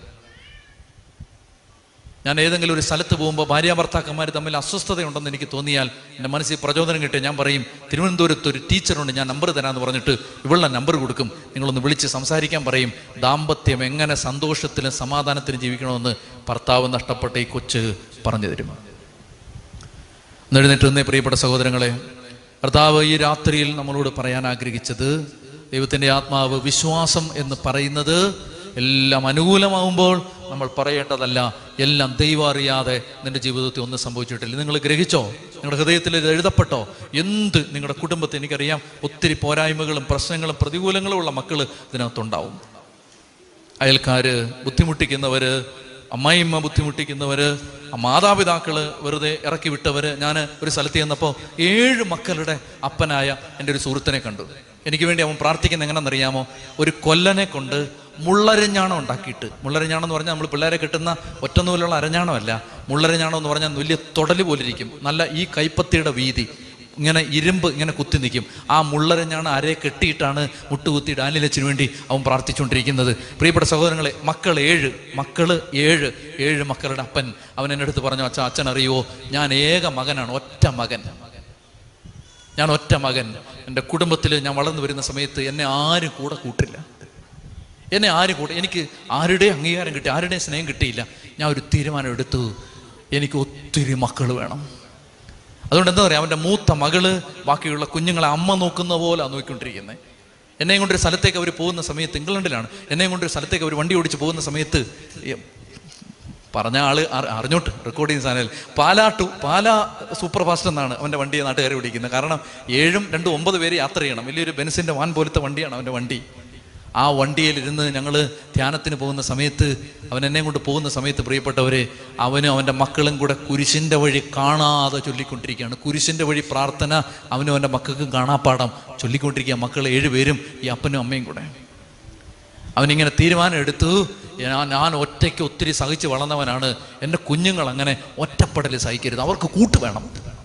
ഞാൻ ഏതെങ്കിലും ഒരു സ്ഥലത്ത് പോകുമ്പോൾ ഭാര്യ ഭർത്താക്കന്മാർ തമ്മിൽ അസ്വസ്ഥതയുണ്ടെന്ന് എനിക്ക് തോന്നിയാൽ എൻ്റെ മനസ്സിൽ പ്രചോദനം കിട്ടി ഞാൻ പറയും തിരുവനന്തപുരത്ത് ഒരു ടീച്ചറുണ്ട് ഞാൻ നമ്പർ തരാമെന്ന് പറഞ്ഞിട്ട് ഇവളുടെ നമ്പർ കൊടുക്കും നിങ്ങളൊന്ന് വിളിച്ച് സംസാരിക്കാൻ പറയും ദാമ്പത്യം എങ്ങനെ സന്തോഷത്തിലും സമാധാനത്തിലും ജീവിക്കണമെന്ന് ഭർത്താവ് നഷ്ടപ്പെട്ട ഈ കൊച്ച് പറഞ്ഞു തരും എന്നെഴുന്നേറ്റ് നിന്നേ പ്രിയപ്പെട്ട സഹോദരങ്ങളെ കർത്താവ് ഈ രാത്രിയിൽ നമ്മളോട് പറയാൻ ആഗ്രഹിച്ചത് ദൈവത്തിൻ്റെ ആത്മാവ് വിശ്വാസം എന്ന് പറയുന്നത് എല്ലാം അനുകൂലമാവുമ്പോൾ നമ്മൾ പറയേണ്ടതല്ല എല്ലാം ദൈവം അറിയാതെ നിന്റെ ജീവിതത്തിൽ ഒന്നും സംഭവിച്ചിട്ടില്ല നിങ്ങൾ ഗ്രഹിച്ചോ നിങ്ങളുടെ ഹൃദയത്തിൽ ഇത് എഴുതപ്പെട്ടോ എന്ത് നിങ്ങളുടെ കുടുംബത്തിൽ എനിക്കറിയാം ഒത്തിരി പോരായ്മകളും പ്രശ്നങ്ങളും പ്രതികൂലങ്ങളും ഉള്ള മക്കൾ ഇതിനകത്തുണ്ടാവും അയൽക്കാര് ബുദ്ധിമുട്ടിക്കുന്നവര് അമ്മായിമ്മ ബുദ്ധിമുട്ടിക്കുന്നവര് മാതാപിതാക്കള് വെറുതെ ഇറക്കി വിട്ടവര് ഞാൻ ഒരു സ്ഥലത്ത് ചെന്നപ്പോൾ ഏഴ് മക്കളുടെ അപ്പനായ എൻ്റെ ഒരു സുഹൃത്തിനെ കണ്ടു എനിക്ക് വേണ്ടി അവൻ പ്രാർത്ഥിക്കുന്ന എങ്ങനെയെന്നറിയാമോ ഒരു കൊല്ലനെ കൊണ്ട് മുള്ളരഞ്ഞാണം ഉണ്ടാക്കിയിട്ട് മുള്ളരഞ്ഞാണം എന്ന് പറഞ്ഞാൽ നമ്മൾ പിള്ളേരെ കിട്ടുന്ന ഒറ്റനൂലുള്ള അരഞ്ഞാണമല്ല മുള്ളരഞ്ഞാണം എന്ന് പറഞ്ഞാൽ വലിയ തൊടല് പോലിരിക്കും നല്ല ഈ കൈപ്പത്തിയുടെ വീതി ഇങ്ങനെ ഇരുമ്പ് ഇങ്ങനെ കുത്തി നിൽക്കും ആ മുള്ളരഞ്ഞാണ് അരയെ കെട്ടിയിട്ടാണ് മുട്ടുകുത്തി ഡാനിലച്ചിന് വേണ്ടി അവൻ പ്രാർത്ഥിച്ചുകൊണ്ടിരിക്കുന്നത് പ്രിയപ്പെട്ട സഹോദരങ്ങളെ മക്കൾ ഏഴ് മക്കള് ഏഴ് ഏഴ് മക്കളുടെ അപ്പൻ അവൻ എൻ്റെ അടുത്ത് പറഞ്ഞു അച്ഛൻ അച്ഛൻ അറിയുമോ ഞാൻ ഏക മകനാണ് ഒറ്റ മകൻ ഞാൻ ഒറ്റ മകൻ എൻ്റെ കുടുംബത്തിൽ ഞാൻ വളർന്നു വരുന്ന സമയത്ത് എന്നെ ആരും കൂടെ കൂട്ടില്ല എന്നെ ആരും കൂടെ എനിക്ക് ആരുടെയും അംഗീകാരം കിട്ടി ആരുടെയും സ്നേഹം കിട്ടിയില്ല ഞാൻ ഒരു തീരുമാനം എടുത്തു എനിക്ക് ഒത്തിരി മക്കൾ വേണം അതുകൊണ്ട് എന്താ പറയുക അവൻ്റെ മൂത്ത മകള് ബാക്കിയുള്ള കുഞ്ഞുങ്ങളെ അമ്മ നോക്കുന്ന പോലെ നോക്കിക്കൊണ്ടിരിക്കുന്നത് എന്നെയും കൊണ്ടൊരു സ്ഥലത്തേക്ക് അവർ പോകുന്ന സമയത്ത് ഇംഗ്ലണ്ടിലാണ് എന്നെയും കൊണ്ടൊരു സ്ഥലത്തേക്ക് അവർ വണ്ടി ഓടിച്ച് പോകുന്ന സമയത്ത് ഈ പറഞ്ഞ ആള് അറി- അറിഞ്ഞോട്ട് recording channel Pala to Pala super fast എന്നാണ് അവൻ്റെ വണ്ടിയെ നാട്ടുകാരെ വിളിക്കുന്നത് കാരണം ഏഴും രണ്ടും ഒമ്പത് പേര് യാത്ര ചെയ്യണം വലിയൊരു ബെൻസിൻ്റെ വാൻ പോലത്തെ വണ്ടിയാണ് അവൻ്റെ വണ്ടി ആ വണ്ടിയിലിരുന്ന് ഞങ്ങൾ ധ്യാനത്തിന് പോകുന്ന സമയത്ത് അവൻ എന്നെ കൊണ്ട് പോകുന്ന സമയത്ത് പ്രിയപ്പെട്ടവരെ അവനും അവൻ്റെ മക്കളും കൂടെ കുരിശിൻ്റെ വഴി കാണാതെ ചൊല്ലിക്കൊണ്ടിരിക്കുകയാണ് കുരിശിൻ്റെ വഴി പ്രാർത്ഥന അവനും അവൻ്റെ മക്കൾക്കും കാണാപ്പാടം ചൊല്ലിക്കൊണ്ടിരിക്കുക മക്കൾ ഏഴുപേരും ഈ അപ്പനും അമ്മയും കൂടെ അവനിങ്ങനെ തീരുമാനം എടുത്തു ഞാൻ ഞാൻ ഒറ്റയ്ക്ക് ഒത്തിരി സഹിച്ച് വളർന്നവനാണ് എൻ്റെ കുഞ്ഞുങ്ങൾ അങ്ങനെ ഒറ്റപ്പെടൽ സഹിക്കരുത് അവർക്ക് കൂട്ട് വേണം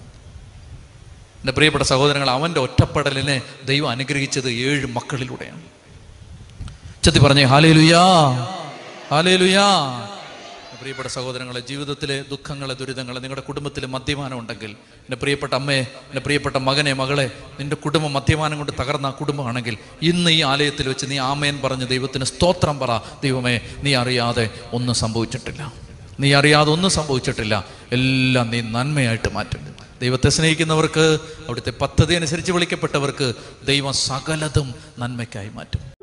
എൻ്റെ പ്രിയപ്പെട്ട സഹോദരങ്ങൾ അവൻ്റെ ഒറ്റപ്പെടലിനെ ദൈവം അനുഗ്രഹിച്ചത് ഏഴ് മക്കളിലൂടെയാണ് ചെത്തി പറഞ്ഞേ ഹാലേ ലുയാ ഹാലേ ലുയാ പ്രിയപ്പെട്ട സഹോദരങ്ങളെ ജീവിതത്തിലെ ദുഃഖങ്ങളെ ദുരിതങ്ങളെ നിങ്ങളുടെ കുടുംബത്തിൽ മദ്യപാനം ഉണ്ടെങ്കിൽ എൻ്റെ പ്രിയപ്പെട്ട അമ്മയെ എൻ്റെ പ്രിയപ്പെട്ട മകനെ മകളെ നിന്റെ കുടുംബം മദ്യപാനം കൊണ്ട് തകർന്ന ആ കുടുംബമാണെങ്കിൽ ഇന്ന് ഈ ആലയത്തിൽ വെച്ച് നീ ആമേൻ പറഞ്ഞ് ദൈവത്തിന് സ്തോത്രം പറ ദൈവമേ നീ അറിയാതെ ഒന്നും സംഭവിച്ചിട്ടില്ല നീ അറിയാതെ ഒന്നും സംഭവിച്ചിട്ടില്ല എല്ലാം നീ നന്മയായിട്ട് മാറ്റും ദൈവത്തെ സ്നേഹിക്കുന്നവർക്ക് അവിടുത്തെ പദ്ധതി അനുസരിച്ച് വിളിക്കപ്പെട്ടവർക്ക് ദൈവം സകലതും നന്മയ്ക്കായി മാറ്റും